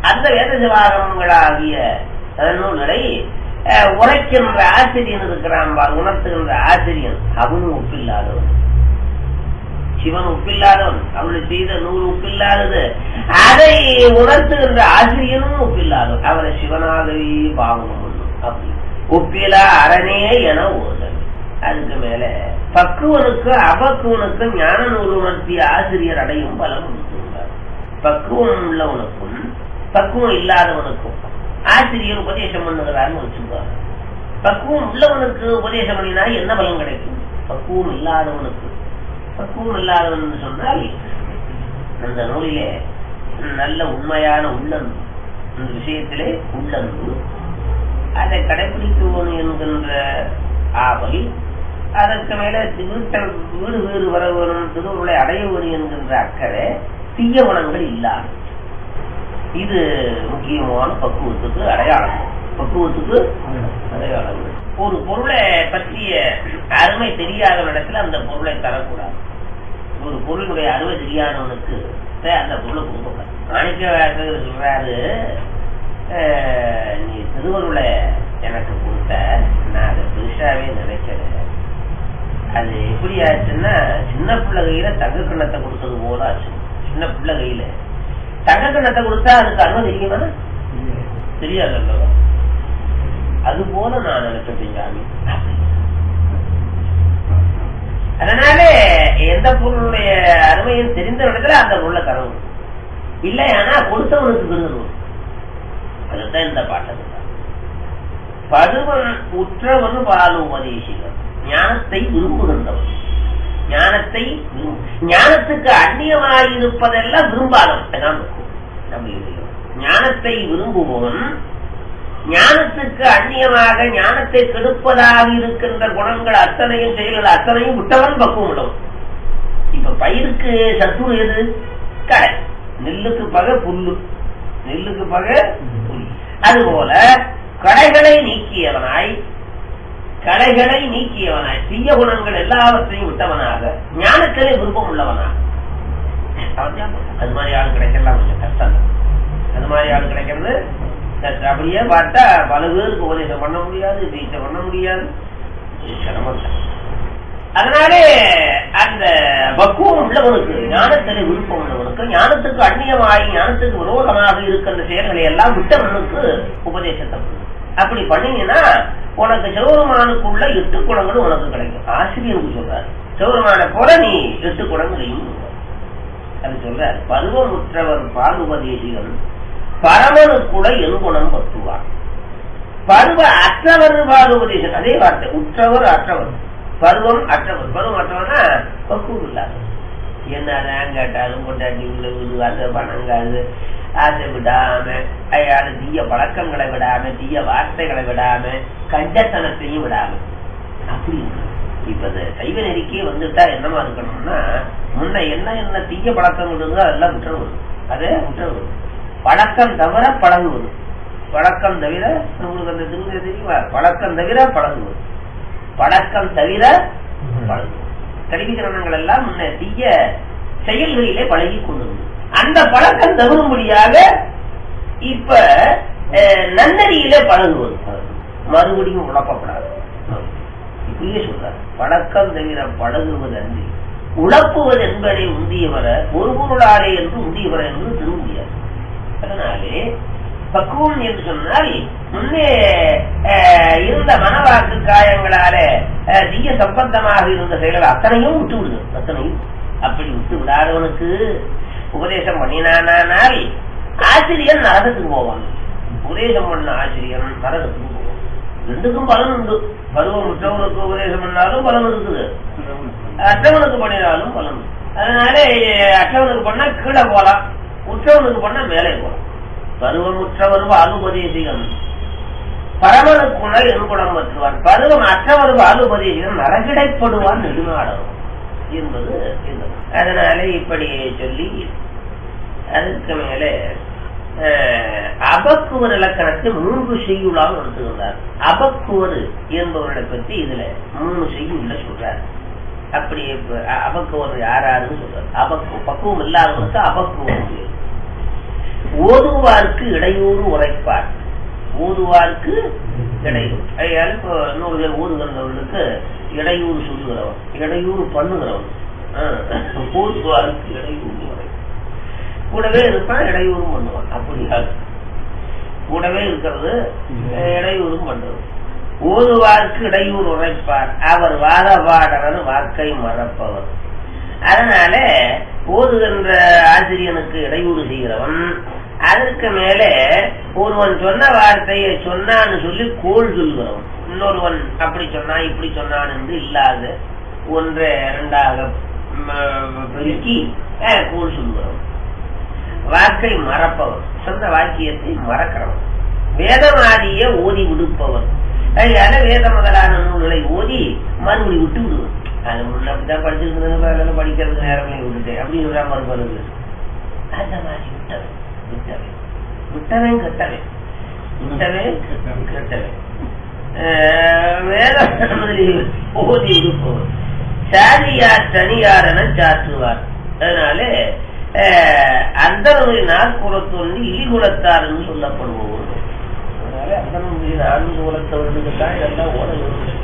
அந்த வேத சிவாகமங்களாகிய நூல்களை அஹ், உரைக்கின்ற ஆசிரியன் இருக்கிறான் பார், உணர்த்துகின்ற ஆசிரியன் அவனும் ஒப்பில்லாதவன் சிவன் ஒப்பில்லாதவன் அவளை செய்த நூல் ஒப்பில்லாதது அதை உணர்த்துகின்ற ஆசிரியனும் ஒப்பில்லாதவன் அவரை சிவனாகவே பாவம் பண்ணும் அப்படி ஒப்பிலா அரணே என ஓதல் அதுக்கு மேல பக்குவனுக்கு அபக்குவனுக்கு ஞான நூல் உணர்த்திய ஆசிரியர் அடையும் பலம் கொடுத்துள்ளார் பக்குவம் உள்ளவனுக்கும் பக்குவம் இல்லாதவனுக்கும் ஆசிரியர் உபதேசம் பண்ணுகிறார்னு வச்சுக்குவார் பக்குவம் உள்ளவனுக்கு உபதேசம் பண்ணினா என்ன பலன் கிடைக்கும் பக்குவம் இல்லாதவனுக்கு பக்குவம் இல்லாதவன் என்று சொன்னால் அந்த நூலிலே நல்ல உண்மையான உள்ளன்பு இந்த விஷயத்திலே உள்ளன்பு அதை கடைபிடிக்குவோம் என்கின்ற ஆவல் அதற்கு மேல வீட்டல் வீடு வீடு வர வேணும் திருவுருளை அடைய வேணும் என்கின்ற அக்கறை தீய குணங்கள் இல்லாது இது முக்கியமான பக்குவத்துக்கு அடையாளம் பக்குவத்துக்கு அடையாளம் ஒரு பொருளை பற்றிய அருமை தெரியாத இடத்துல அந்த பொருளை தரக்கூடாது ஒரு பொருளுடைய அருமை தெரியாதவனுக்கு த- அந்த பொருளை கொடுக்கக்கூடாது மாணிக்க வாசகர் சொல்றாரு அஹ், நீ திருவருளை எனக்கு கொடுத்த நான் அதை பெருசாவே நினைக்கிறேன் அது எப்படி ஆச்சுன்னா சின்ன பிள்ளை கையில தங்க கிண்ணத்தை கொடுத்தது போல ஆச்சு சின்ன பிள்ளை கையில தங்க கிண்ணத்தை கொடுத்தா அதுக்கு அருமை தெரியுமா தெரியாது அல்லவா அது போல நான் நினைச்சிட்டேன் சாமி அதனால எந்த பொருளுடைய அருமையும் தெரிந்த இடத்துல அந்த பொருளை தரவும் இல்லை ஆனா கொடுத்தவனுக்கு விருதணும் அதுதான் இந்த பாட்டை படுவன் உற்றவன் பால் உபதேசிகள் ஞானத்தை விரும்புகின்றவன் ஞானத்தை விரும்பு- ஞானத்துக்கு அந்நியமாயிருப்பதெல்லாம் விரும்பாதவன் அதான் நம்ம இதுல. ஞானத்தை விரும்புபவன் ஞானத்துக்கு அந்நியமாக ஞானத்தை கெடுப்பதாக இருக்கின்ற குணங்கள் அத்தனையும் செயல்கள் அத்தனையும் விட்டவன் பக்குவம் உள்ளவன் இப்ப பயிருக்கு சத்துரு எது கடை நெல்லுக்கு பகை புல்லு நெல்லுக்கு பகை புல் அதுபோல கடைகளை நீக்கியவனாய் கலைகளை நீக்கியவனாய் தீய குணங்கள் எல்லாவற்றையும் விட்டவனாக ஞானத்திலே விருப்பம் உள்ளவனாக அவன் தான் அது மாதிரி ஆள் கிடைக்கலாம் கொஞ்சம் கஷ்டம் தான் அது மாதிரி ஆள் கிடைக்கிறது கஷ்டம். அப்படியே பார்த்தா பல பேருக்கு உபதேசம் பண்ண முடியாது வீட்டை பண்ண முடியாது இது சிரமம் தான் அதனாலே அந்த பக்குவம் உள்ளவனுக்கு ஞானத்திலே விருப்பம் உள்ளவனுக்கு ஞானத்துக்கு அந்நியமாகி ஞானத்துக்கு விரோதமாக இருக்கின்ற செயல்களை எல்லாம் விட்டவனுக்கு உபதேசத்தை பண்ணு. அப்படி பண்ணீங்கன்னா உனக்கு சிவபெருமானுக்குள்ள எட்டு குணங்களும் உனக்கு கிடைக்கும் ஆசிரியருக்கு சொல்றாரு சிவபெருமான போல நீ எட்டு குணங்களையும் அது சொல்றாரு பருவமுற்றவர் பால் உபதேசிகள் பரமனுக்குள்ள எண்குணம் பத்துவார் பருவ அற்றவர் பால் உபதேசம் அதே வார்த்தை உற்றவர் அற்றவர் பருவம் அற்றவர் பருவம் அற்றவர்னா பக்குவம் இல்லாதவர் என்னதான் கேட்டாலும் கொண்டாட்டி உள்ள வீடு அது பணங்காது ஆசை விடாம அயால தீய பழக்கங்களை விடாம தீய வார்த்தைகளை விடாம கஞ்சத்தனத்தையும் விடாம அப்படி இருக்கணும். இப்ப இந்த சைவ நெறிக்கே வந்துட்டா என்னமா இருக்கணும்னா முன்ன என்ன என்ன தீய பழக்கங்கள் இருந்தோ அதெல்லாம் விட்டுறது அதே விட்டுறது பழக்கம் தவிர பழகுவது பழக்கம் தவிர உங்களுக்கு அந்த திருவிழா தெரியுமா பழக்கம் தவிர பழகுவது பழக்கம் தவிர பழகுவது கல்விக்கிரணங்கள் எல்லாம் முன்ன தீய செயல்களிலே பழகி கொண்டிருந்தது அந்த பழக்கம் தகும்படியாக இப்ப அஹ், நன்னறியிலே பழகுவது மறுபடியும் உழப்பப்படாது இப்படியே சொல்றாரு பழக்கம் தவிர பழகுவது அன்றி உழப்புவது என்பதை உந்தியவர ஒரு பொருளாலே என்று உந்தியவர என்று திரும்பியார் அதனாலே பக்குவம் என்று சொன்னால் முன்னே அஹ், இருந்த மனவாக்கு காயங்களால அஹ், தீய சம்பந்தமாக இருந்த செயல்கள் அத்தனையும் விட்டு விடுது அத்தனையும் அப்படி விட்டு விடாதவனுக்கு உபதேசம் பண்ணினானால் ஆசிரியர் நரகத்துக்கு போவான் உபதேசம் பண்ண ஆசிரியர் நரகத்துக்கு போவான் ரெண்டுக்கும் பலன் உண்டு பருவம் உற்றவனுக்கு உபதேசம் பண்ணாலும் பலன் இருக்குது அற்றவனுக்கு பண்ணினாலும் பலன் உண்டு. அதனால அஹ், அற்றவனுக்கு பண்ணா கீழே போலாம் உற்றவனுக்கு பண்ணா மேலே போலாம் பருவம் உற்றவர் வாலுபதேசிகம் பரமனுக்குணல் என்புடம் மற்றுவான் பருவம் அற்றவர் வாலுபதேசிகம் நரகிடைப்படுவான் நெடுநாடகம் என்பது இந்த அதனால இப்படி சொல்லி அதுக்கு மேலே அஹ், அபக்குவர் இலக்கணத்தை மூன்று செய்யுளாக நடத்துகின்றார் அபக்குவர் என்பவர்களை பற்றி இதுல மூணு செய்யுள்ள சொல்றார் அப்படி இப்ப அ- அபக்குவர் யாராருன்னு சொல்றார் அபக்கு பக்குவம் இல்லாதவனுக்கு அபக்குவர் பேர். ஓதுவார்க்கு இடையூறு உரைப்பார் ஓதுவார்க்கு இடையூறு ஐயால் இப்போ இன்னொரு பேர் ஓதுகிறவர்களுக்கு இடையூறு சொல்லுகிறவன் இடையூறு பண்ணுகிறவன் ஆஹ், ஓதுவார்க்கு இடையூறு உரை கூடவே இருப்பான் இடையூறும் பண்ணுவான் அப்படியா கூடவே இருக்கிறது அஹ், இடையூறும் பண்றது ஓதுவார்க்கு இடையூறு உரைப்பார் அவர் வாத பாடகர் வாக்கை மறப்பவர் அதனால ஓதுகின்ற ஆசிரியனுக்கு இடையூறு செய்கிறவன் அதற்கு மேலே ஒருவன் சொன்ன வார்த்தையை சொன்னான்னு சொல்லி கோள் சொல்கிறவன் இன்னொருவன் அப்படி சொன்னான் இப்படி சொன்னான் என்று இல்லாத ஒன்றை இரண்டாக ம், பெருக்கி அஹ், கோள் சொல்கிறவன் வாக்கை மறப்பவர் சொந்த வாக்கியத்தை மறக்கிறவன் வேதமாதிய ஓதி விடுப்பவர் அதனால வேத முதலான நூல்களை ஓதி மறுபடி விட்டு விடுவது அது முன்ன அப்படிதான் படிச்சிருந்தது படிக்கிறதுக்கு நேரமே விட்டுட்டேன் அப்படின்னு மறுபடியும் அந்த மாதிரி விட்டவன் விட்டவன் விட்டவன் கெட்டவன் விட்டவன் கெட்டவன் அஹ் வேத முதலில் ஓதி விடுப்பவர் சாதியார் தனியாரென சாற்றுவார் அதனால அந்த நாற்குலத்தொன்று இலிகுலத்தார்னு சொல்லப்படுவோம் அதனால அந்த நான்கு குலத்தவர்களுக்கு தான் இதெல்லாம் ஓட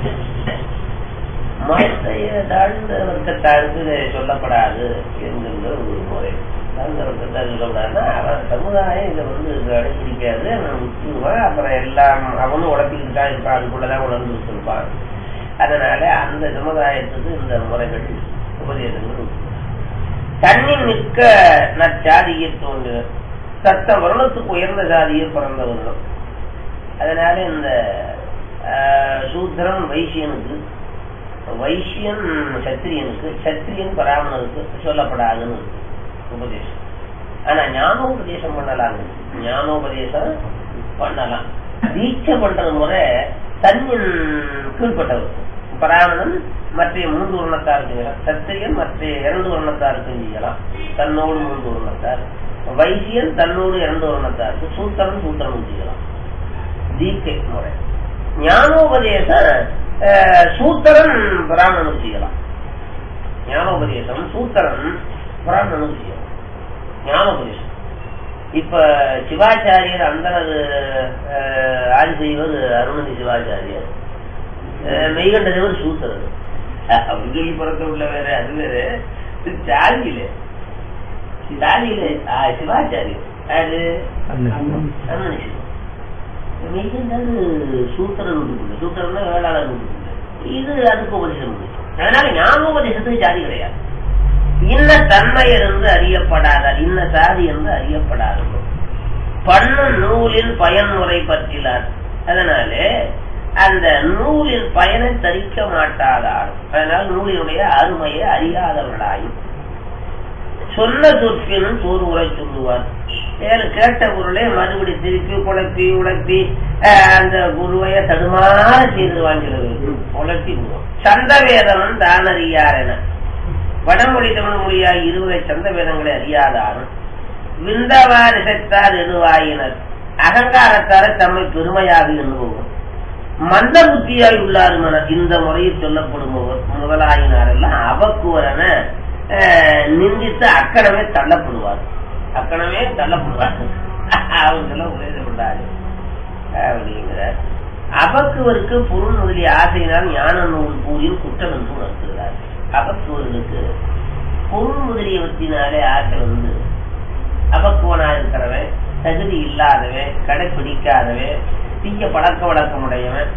மதத்தைய தாழ்ந்த வர்க்கத்தாருக்கு இது சொல்லப்படாது என்கின்ற ஒரு முறை தாழ்ந்த வர்க்கத்தார் சொல்லப்படாதுன்னா அவன் சமுதாயம் இதை வந்து கடைபிடிக்காது அவன் விட்டுருவான் அப்புறம் எல்லாம் அவனும் உடப்பிக்கிட்டு தான் இருப்பான் அதுக்குள்ளதான் உணர்ந்து வச்சிருப்பான் அதனால அந்த சமுதாயத்துக்கு இந்த முறைகள் உபதேசங்கள் உண்டு. தன்னில் மிக்க நற்சாதியை தோன்று சத்த வருணத்துக்கு உயர்ந்த சாதியை பிறந்தவர்களும் அதனால இந்த ஆஹ், சூத்திரன் வைசியனுக்கு வைசியன் சத்திரியனுக்கு சத்திரியன் பராமணனுக்கு சொல்லப்படாதுன்னு இருக்கு உபதேசம் ஆனா ஞானோபதேசம் பண்ணலாம் ஞானோபதேசம் பண்ணலாம் தீட்சை பண்ற முறை தன்னின் கீழ்பட்டவர் பராமணன் மற்ற மூன்று வருணத்தாருக்கு செய்யலாம் சத்திரியன் மற்ற இரண்டு வருணத்தாருக்கும் செய்யலாம் தன்னோடு மூன்று வருணத்தார் வைசியன் தன்னோடு இரண்டு வருணத்தாருக்கு சூத்திரன் சூத்திரனும் செய்யலாம் தீட்சை முறை ஞானோபதேசம் அஹ், சூத்திரன் பிராமணனுக்கு செய்யலாம் ஞானோபதேசம் சூத்திரன் பிராமணனுக்கு செய்யலாம் ஞானோபதேசம் இப்ப சிவாச்சாரியர் அந்த ஆதி செய்வது அருணதி சிவாச்சாரியர் அஹ், மெய்கண்ட தேவர் சூத்திரர் அஹ், அப்படி சொல்லி பிறக்க உள்ள வேற அது வேற இது ஜாதியில ஜாதியில ஆஹ், சிவாச்சாரியர் அது அருணதி சிவா மெய்கண்டது சூத்திரன் வீட்டுக்குள்ள சூத்திரன்னா வேளாளர் வீட்டுக்குள்ள இது அதுக்கு உபதேசம் உண்டு. அதனால ஞானோபதேசத்துக்கு ஜாதி கிடையாது இன்ன தன்மை என்று அறியப்படாதார் இன்ன சாதி என்று அறியப்படாது பண்ணும் நூலின் பயன்முறை பற்றிலார் அதனால அந்த நூலின் பயனை தரிக்க மாட்டாதார் அதனால் நூலினுடைய அருமையை அறியாதவர்களாயும் சொன்ன சொற்பினும் சோறு உரை சொல்லுவார் வேறு கேட்ட பொருளை மறுபடி திருப்பி குழப்பி உழப்பி அஹ், அந்த குருவைய தடுமாற செய்து வாங்கிறது உழப்பி விடுவோம் சந்த வேதமும் தானறியார் என வடமொழி தமிழ் மொழியாய் இருவகை சந்த வேதங்களை அறியாதாரும் விந்தவார் இசைத்தார் எதுவாயினர் அகங்காரத்தார தம்மை பெருமையாக எண்ணுவோம் மந்த புத்தியாய் உள்ளாரும் என இந்த முறையில் சொல்லப்படுபவர் முதலாயினார் எல்லாம் அவக்குவரென அஹ், நிந்தித்து அக்கணமே தள்ளப்படுவார் அக்கணமே தள்ளப்படுவார் அவங்கெல்லாம் உபதேசப்பட்டாரு அப்படிங்கிறார் அபக்குவருக்கு பொருள் முதலிய ஆசையினால் ஞான நூல் பூரில் குற்றம் என்று உணர்த்துகிறார் அபக்குவர்களுக்கு பொருள் முதலியவற்றினாலே ஆசை வந்து அபக்குவனா இருக்கிறவன் தகுதி இல்லாதவன் கடைப்பிடிக்காதவன் தீய பழக்க வழக்கம் உடையவன்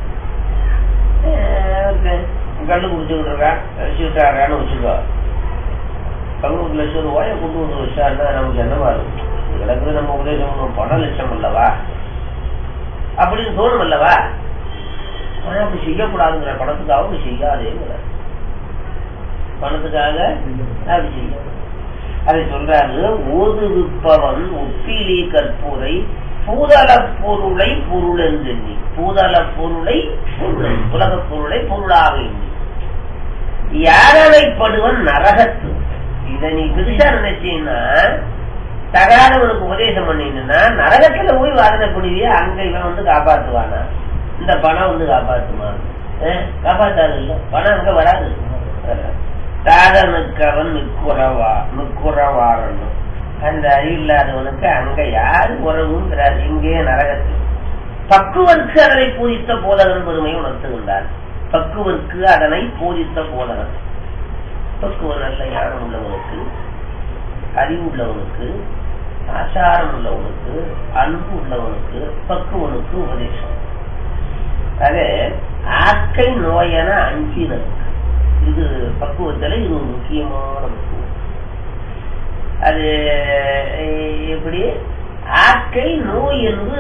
அஹ் கல்லு குடிச்சுக்கிட்டு இருக்கான் வச்சுக்கிட்டாரான்னு வச்சுக்கோ பதினோரு லட்சம் ரூபாயை கொண்டு வந்து வச்சாருன்னா நமக்கு என்னவா இருக்கும் கிடக்குது நம்ம உபதேசம் பண்ணுவோம் பண லட்சம் அல்லவா அப்படின்னு தோணும் அல்லவா ஆனா அப்படி செய்யக்கூடாதுங்கிற பணத்துக்காக அப்படி செய்யாதேங்கிற பணத்துக்காக அப்படி செய்ய அதை சொல்றாரு ஓதுவிப்பவன் ஒப்பிலி கற்பூரை பூதள பொருளை பொருள் என்றெண்ணி பூதள பொருளை பொருள் உலக பொருளை பொருளாக எண்ணி யாரனைப்படுவன் நரகத்து இத நீ பெருசா நினைச்சீங்கன்னா தகாதவனுக்கு உபதேசம் பண்ணினா நரகத்துல போய் வாதனை பண்ணுவியா அங்க இவன் வந்து காப்பாத்துவானா இந்த பணம் வந்து காப்பாத்துமா அஹ், காப்பாத்தாது இல்ல பணம் அங்க வராது தாதனுக்கு அவன் மிக்குறவா மிக்குறவாரணும் அந்த அறிவில்லாதவனுக்கு அங்க யாரு உறவுங்கிறார் இங்கே நரகத்தில் பக்குவருக்கு அதனை பூஜித்த போதகன் பெருமை உணர்த்துகின்றார் பக்குவருக்கு அதனை பூஜித்த போதகன் பக்குவன் நல்ல ஞானம் உள்ளவனுக்கு அறிவு உள்ளவனுக்கு ஆச்சாரம் உள்ளவனுக்கு அன்பு உள்ளவனுக்கு பக்குவனுக்கு உபதேசம் ஆக ஆக்கை நோயென அஞ்சினருக்கு இது பக்குவத்துல இது ஒரு முக்கியமான பக்குவம் அது அஹ், எப்படி ஆக்கை நோய் என்று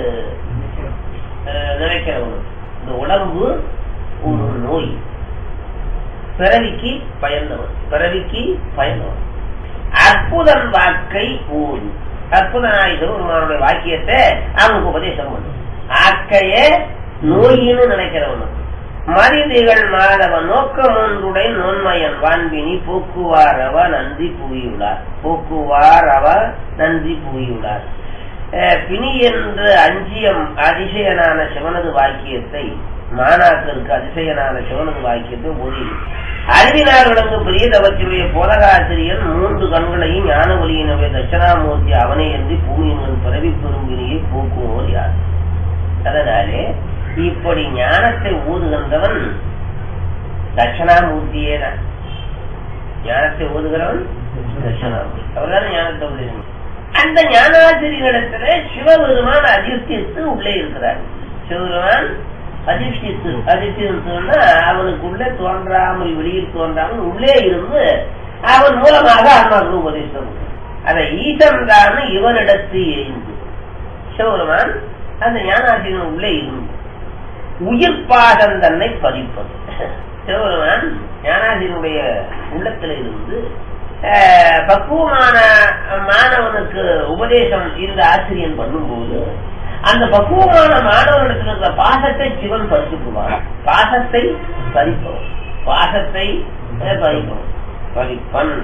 அஹ், நினைக்கிறவனுக்கு இந்த உடம்பு ஒரு நோய் பிறவிக்கு பயந்தவன் பிறவிக்கு பயந்தவன் அற்புதன் வாக்கை ஓடு அற்புத நாயகர் ஒரு வாக்கியத்தை அவனுக்கு உபதேசம் பண்ணும் ஆக்கைய நோயின்னு நினைக்கிறவனுக்கு மனிதிகள் மாதவன் நோக்கம் ஒன்றுடைய நோன்மையன் வான்பினி போக்குவாரவ நன்றி புவியுளார் போக்குவாரவ நன்றி புவியுளார் அஹ், பிணி என்று அஞ்சியம் அதிசயனான சிவனது வாக்கியத்தை மாணாக்கருக்கு அதிசயனான சிவனது வாக்கியத்தை ஒளி அறிவினார் விளங்கு பெரிய தவத்தினுடைய போதகாசிரியன் மூன்று கண்களையும் ஞான ஒளியினவை தட்சணாமூர்த்தி அவனை என்று பூமியின் பிறவி பெரும்பினியை போக்குவோர் யார் அதனாலே இப்படி ஞானத்தை ஊதுகின்றவன் தட்சணாமூர்த்தியே தான் ஞானத்தை ஊதுகிறவன் தட்சணாமூர்த்தி அவர்தான் ஞானத்தை உபதேசம் அந்த ஞானாசிரியரிடத்துல சிவபெருமான் அதிர்ஷ்டித்து உள்ளே இருக்கிறார் சிவபெருமான் அதிர்ஷ்டித்து அதிர்ஷ்டித்துன்னா அவனுக்குள்ளே தோன்றாமல் வெளியில் தோன்றாமல் உள்ளே இருந்து அவன் மூலமாக ஆன்மாவுக்கு உபதேசம் அதை ஈசன் தான் இவனிடத்து எரிந்து சிவபெருமான் அந்த ஞானாசிரியன் உள்ளே இருந்து உயிர் பாகம் தன்னை பதிப்பது சிவபெருமான் ஞானாசிரியனுடைய உள்ளத்துல இருந்து அஹ், பக்குவமான மாணவனுக்கு உபதேசம் இந்த ஆசிரியன் பண்ணும்போது அந்த பக்குவமான மாணவனிடத்தில் இருக்கிற பாசத்தை சிவன் பறிச்சுக்குவார் பாசத்தை பறிப்பவன் பாசத்தை அஹ், பறிப்பவன் பறிப்பன்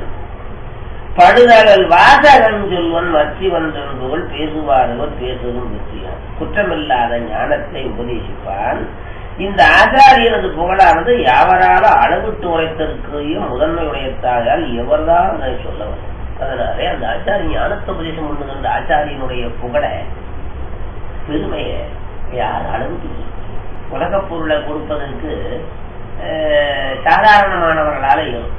படுதகல் வாசகன் சொல்வன் வற்றி வந்தென்பவள் பேசுவாரவர் பேசுவதும் வெற்றியான் குற்றமில்லாத ஞானத்தை உபதேசிப்பான் இந்த ஆச்சாரியனது புகழானது யாவரால அளவிட்டு உரைத்திருக்கையும் முதன்மையுடையத்தாயால் எவர்தான் அதை சொல்லவர் அதனாலே அந்த ஆச்சாரிய ஞானத்தை உபதேசம் பண்ணுகின்ற ஆச்சாரியனுடைய புகழ பெருமையை யார் அளவுக்கு உலகப் பொருளை கொடுப்பதற்கு அஹ், சாதாரணமானவர்களால இயலும்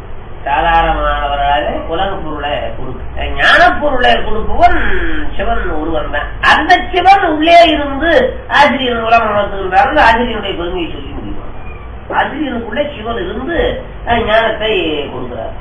சாதாரணமானவராக உலக பொருளை கொடுக்க ஞான பொருளை கொடுப்பவன் சிவன் ஒருவன் தான் அந்த சிவன் உள்ளே இருந்து ஆசிரியர் மூலம் உணர்த்துகின்றார் அந்த ஆசிரியனுடைய பெருமையை சொல்லி முடியும் ஆசிரியனுக்குள்ளே சிவன் இருந்து அஹ், ஞானத்தை கொடுக்கிறார்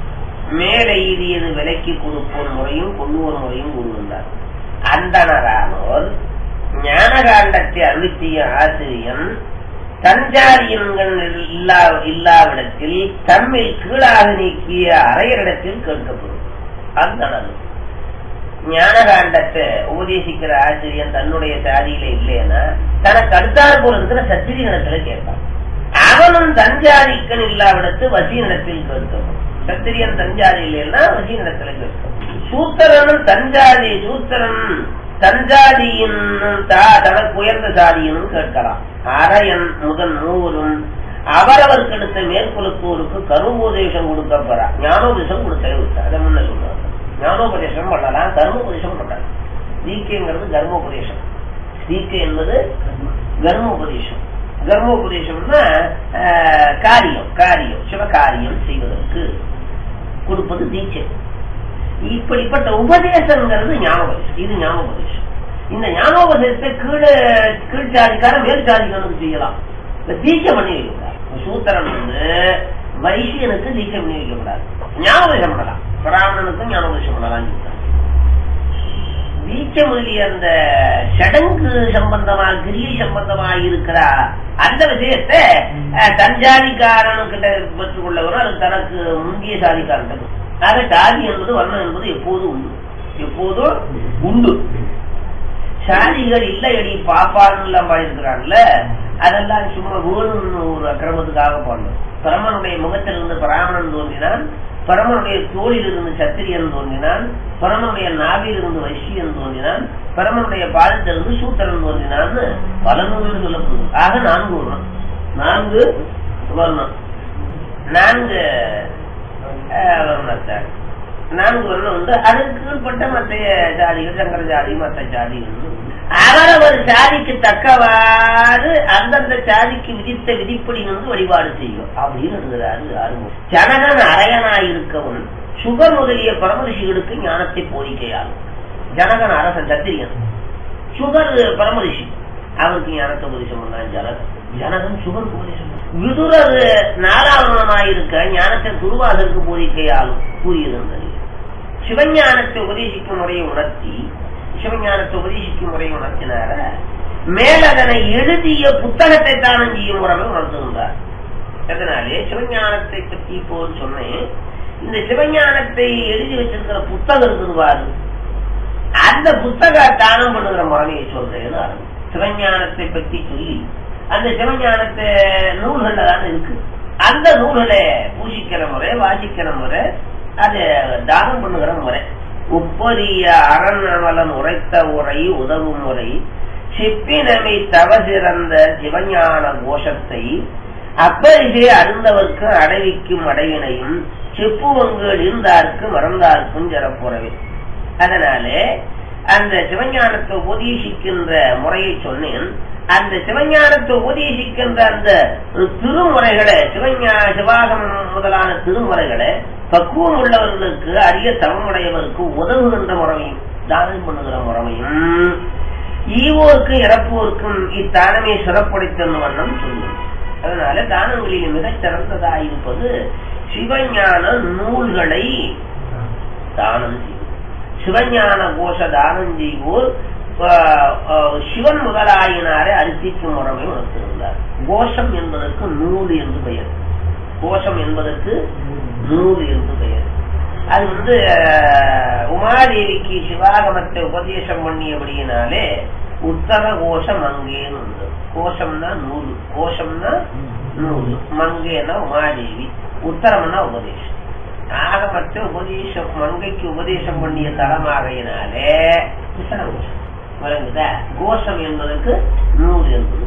மேலே எய்தியது விலைக்கு கொடுப்போர் முறையும் கொள்ளுவோர் முறையும் கூறுகின்றார் அந்தனரானோர் ஞானகாண்டத்தை அருளித்திய ஆசிரியன் தஞ்சாரியன்கள் இல்லா இல்லாவிடத்தில் தம்மில் கீழாக நீக்கிய அரையரிடத்தில் கேட்கப்படும் அந்தனது ஞானகாண்டத்தை உபதேசிக்கிற ஆசிரியன் தன்னுடைய சாதியில இல்லைன்னா தனக்கு அடுத்தாறு போல இருக்கிற சத்திரியனிடத்துல கேட்பான் அவனும் தஞ்சாதிக்கன் இல்லாவிடத்து வசீனிடத்தில் கேட்கப்படும் சத்திரியன் தஞ்சாதி இல்லைன்னா வசீனிடத்துல கேட்கும் சூத்திரனும் தஞ்சாதி சூத்திரன் தஞ்சாதியின் தா- தனக்கு உயர்ந்த சாதியினும் கேட்கலாம் அரையன் முதல் மூவரும் அவரவர் கெடுத்த மேற்குலத்தோருக்கு கருமோபதேசம் கொடுக்கப்படா ஞானோபதேசம் கொடுத்தே விட்டு அதை முன்ன சொல்றாங்க ஞானோபதேசம் பண்ணலாம் கர்மோபதேசம் பண்ணலாம் தீக்கைங்கிறது கர்மோபதேசம் தீக்கை என்பது கர்மோபதேசம் கர்மோபதேசம்னா ஆஹ், காரியம் காரியம் சிவகாரியம் செய்வதற்கு கொடுப்பது தீட்சை இப்படிப்பட்ட உபதேசங்கிறது ஞானோபதேசம் இது ஞானோபதேசம் இந்த ஞானோபதேசத்தை கீழே கீழ் ஜாதிக்கார மேல் ஜாதிக்காரனுக்கு செய்யலாம் இந்த தீட்சை பண்ணி வைக்கக்கூடாது சூத்திரன் வந்து வைசியனுக்கு தீட்சை பண்ணி வைக்கக்கூடாது ஞானோபதேசம் பண்ணலாம் பிராமணனுக்கும் ஞானோபதேசம் பண்ணலாம் சொல்றாங்க. தீட்சை முதலிய அந்த சடங்கு சம்பந்தமா கிரியை சம்பந்தமா இருக்கிற அந்த விஷயத்தை அஹ், தஞ்சாதிக்காரன் கிட்ட பெற்றுக்கொள்ளவரும் அது தனக்கு முந்திய சாதிக்காரன் ஆக சாதி என்பது வர்ணம் என்பது எப்போதும் உண்டு எப்போதும் உண்டு சாதிகள் இல்லையடி பாப்பான்னு எல்லாம் பாடியிருக்கிறான்ல அதெல்லாம் சும்மா வேணும்னு ஒரு அக்கிரமத்துக்காக பாடணும் பரமனுடைய முகத்திலிருந்து பிராமணன் தோன்றினான் பரமனுடைய தோளில் இருந்து சத்திரியன் தோன்றினான் பரமனுடைய நாவியில் இருந்து வைசியன் தோன்றினான் பரமனுடைய பாதத்திலிருந்து சூத்திரன் தோன்றினான்னு பல நூல்கள் சொல்லப்படுது ஆக நான்கு வர்ணம் நான்கு வர்ணம் நான்கு அஹ், வர்ணத்தை நான்கு வர்ணம் உண்டு அதற்கு கீழ்பட்ட மற்ற ஜாதிகள் சங்கர ஜாதி மற்ற ஜாதிகள் உண்டு. அவரவர் ஜாதிக்கு தக்கவாறு அந்தந்த ஜாதிக்கு விதித்த விதிப்படி வந்து வழிபாடு செய்யும் அப்படின்னு எழுதுறாரு அருமை ஜனகன் அரையனாயிருக்கவும் சுகர் முதலிய பரமரிஷிகளுக்கு ஞானத்தை போதிக்கையாகும் ஜனகன் அரசன் சத்திரியன் சுகர் பரமரிஷி அவருக்கு ஞானத்தை உபதேசம் பண்ணான் ஜனகன் ஜனகன் சுகர் உபதேசம் பண்ணான். விதுரர் நாலாவணமாயிருக்க ஞானத்தை துருவாதற்கு போதிக்கையாலும் கூறியிருந்தது சிவஞானத்தை உபதேசிக்கும் முறையை உணர்த்தி சிவஞானத்தை உபதேசிக்கும் முறையை உணர்த்தினார மேலதனை எழுதிய புத்தகத்தை தானம் செய்யும் முறைமை உணர்த்துகின்றார் அதனாலே சிவஞானத்தை பற்றி இப்போ சொன்னேன் இந்த சிவஞானத்தை எழுதி வச்சிருக்கிற புத்தகம் இருக்குது பாரு அந்த புத்தக தானம் பண்ணுகிற முறைமையை சொல்றேன்னு ஆரம்பி சிவஞானத்தை பற்றி சொல்லி அந்த சிவஞானத்தை நூல்கள்ல தான் இருக்கு அந்த நூல்களை பூசிக்கிற முறை வாசிக்கிற முறை அது தானம் பண்ணுகிற முறை உப்பரிய அரணவலன் உரைத்த உரை உதவும் முறை சிப்பினமை தவசிறந்த சிவஞான கோஷத்தை அப்பரிசே அருந்தவர்க்கு அடைவிக்கும் அடைவினையும் செப்புவங்கள் இருந்தார்க்கு மறந்தார்க்கும் சிறப்புறவே அதனாலே அந்த சிவஞானத்தை உபதேசிக்கின்ற முறையை சொன்னேன் அந்த சிவஞானத்தை உபதேசிக்கின்ற அந்த திருமுறைகளை சிவஞா சிவாகமம் முதலான திருமுறைகளை பக்குவம் உள்ளவர்களுக்கு அரிய தவமுடையவருக்கு உதவுகின்ற முறையும் தானம் பண்ணுகிற முறையும் ஈவோருக்கும் இறப்போருக்கும் இத்தானமே சிறப்புடைத்தன் வண்ணம் சொல்லும் அதனால தானங்களில் மிகச் சிறந்ததாயிருப்பது சிவஞான நூல்களை தானம் செய்யும் சிவஞான கோஷ தானம் செய்வோர் சிவன் முதலாயினாரை அரிசிக்கும் முறைமை உணர்த்திருந்தார் கோஷம் என்பதற்கு நூல் என்று பெயர் கோஷம் என்பதற்கு நூல் என்று பெயர் அது வந்து உமாதேவிக்கு சிவாகமத்தை உபதேசம் பண்ணியபடியினாலே உத்தர கோஷம் அங்கேன்னு உண்டு கோஷம்னா நூல் கோஷம்னா நூல் மங்கேனா உமாதேவி உத்தரம்னா உபதேசம் ஆகமத்தை உபதேசம் மங்கைக்கு உபதேசம் பண்ணிய தலமாகையினாலே உத்தர கோஷம் வழங்குதா கோஷம் என்பதற்கு நூல் என்பது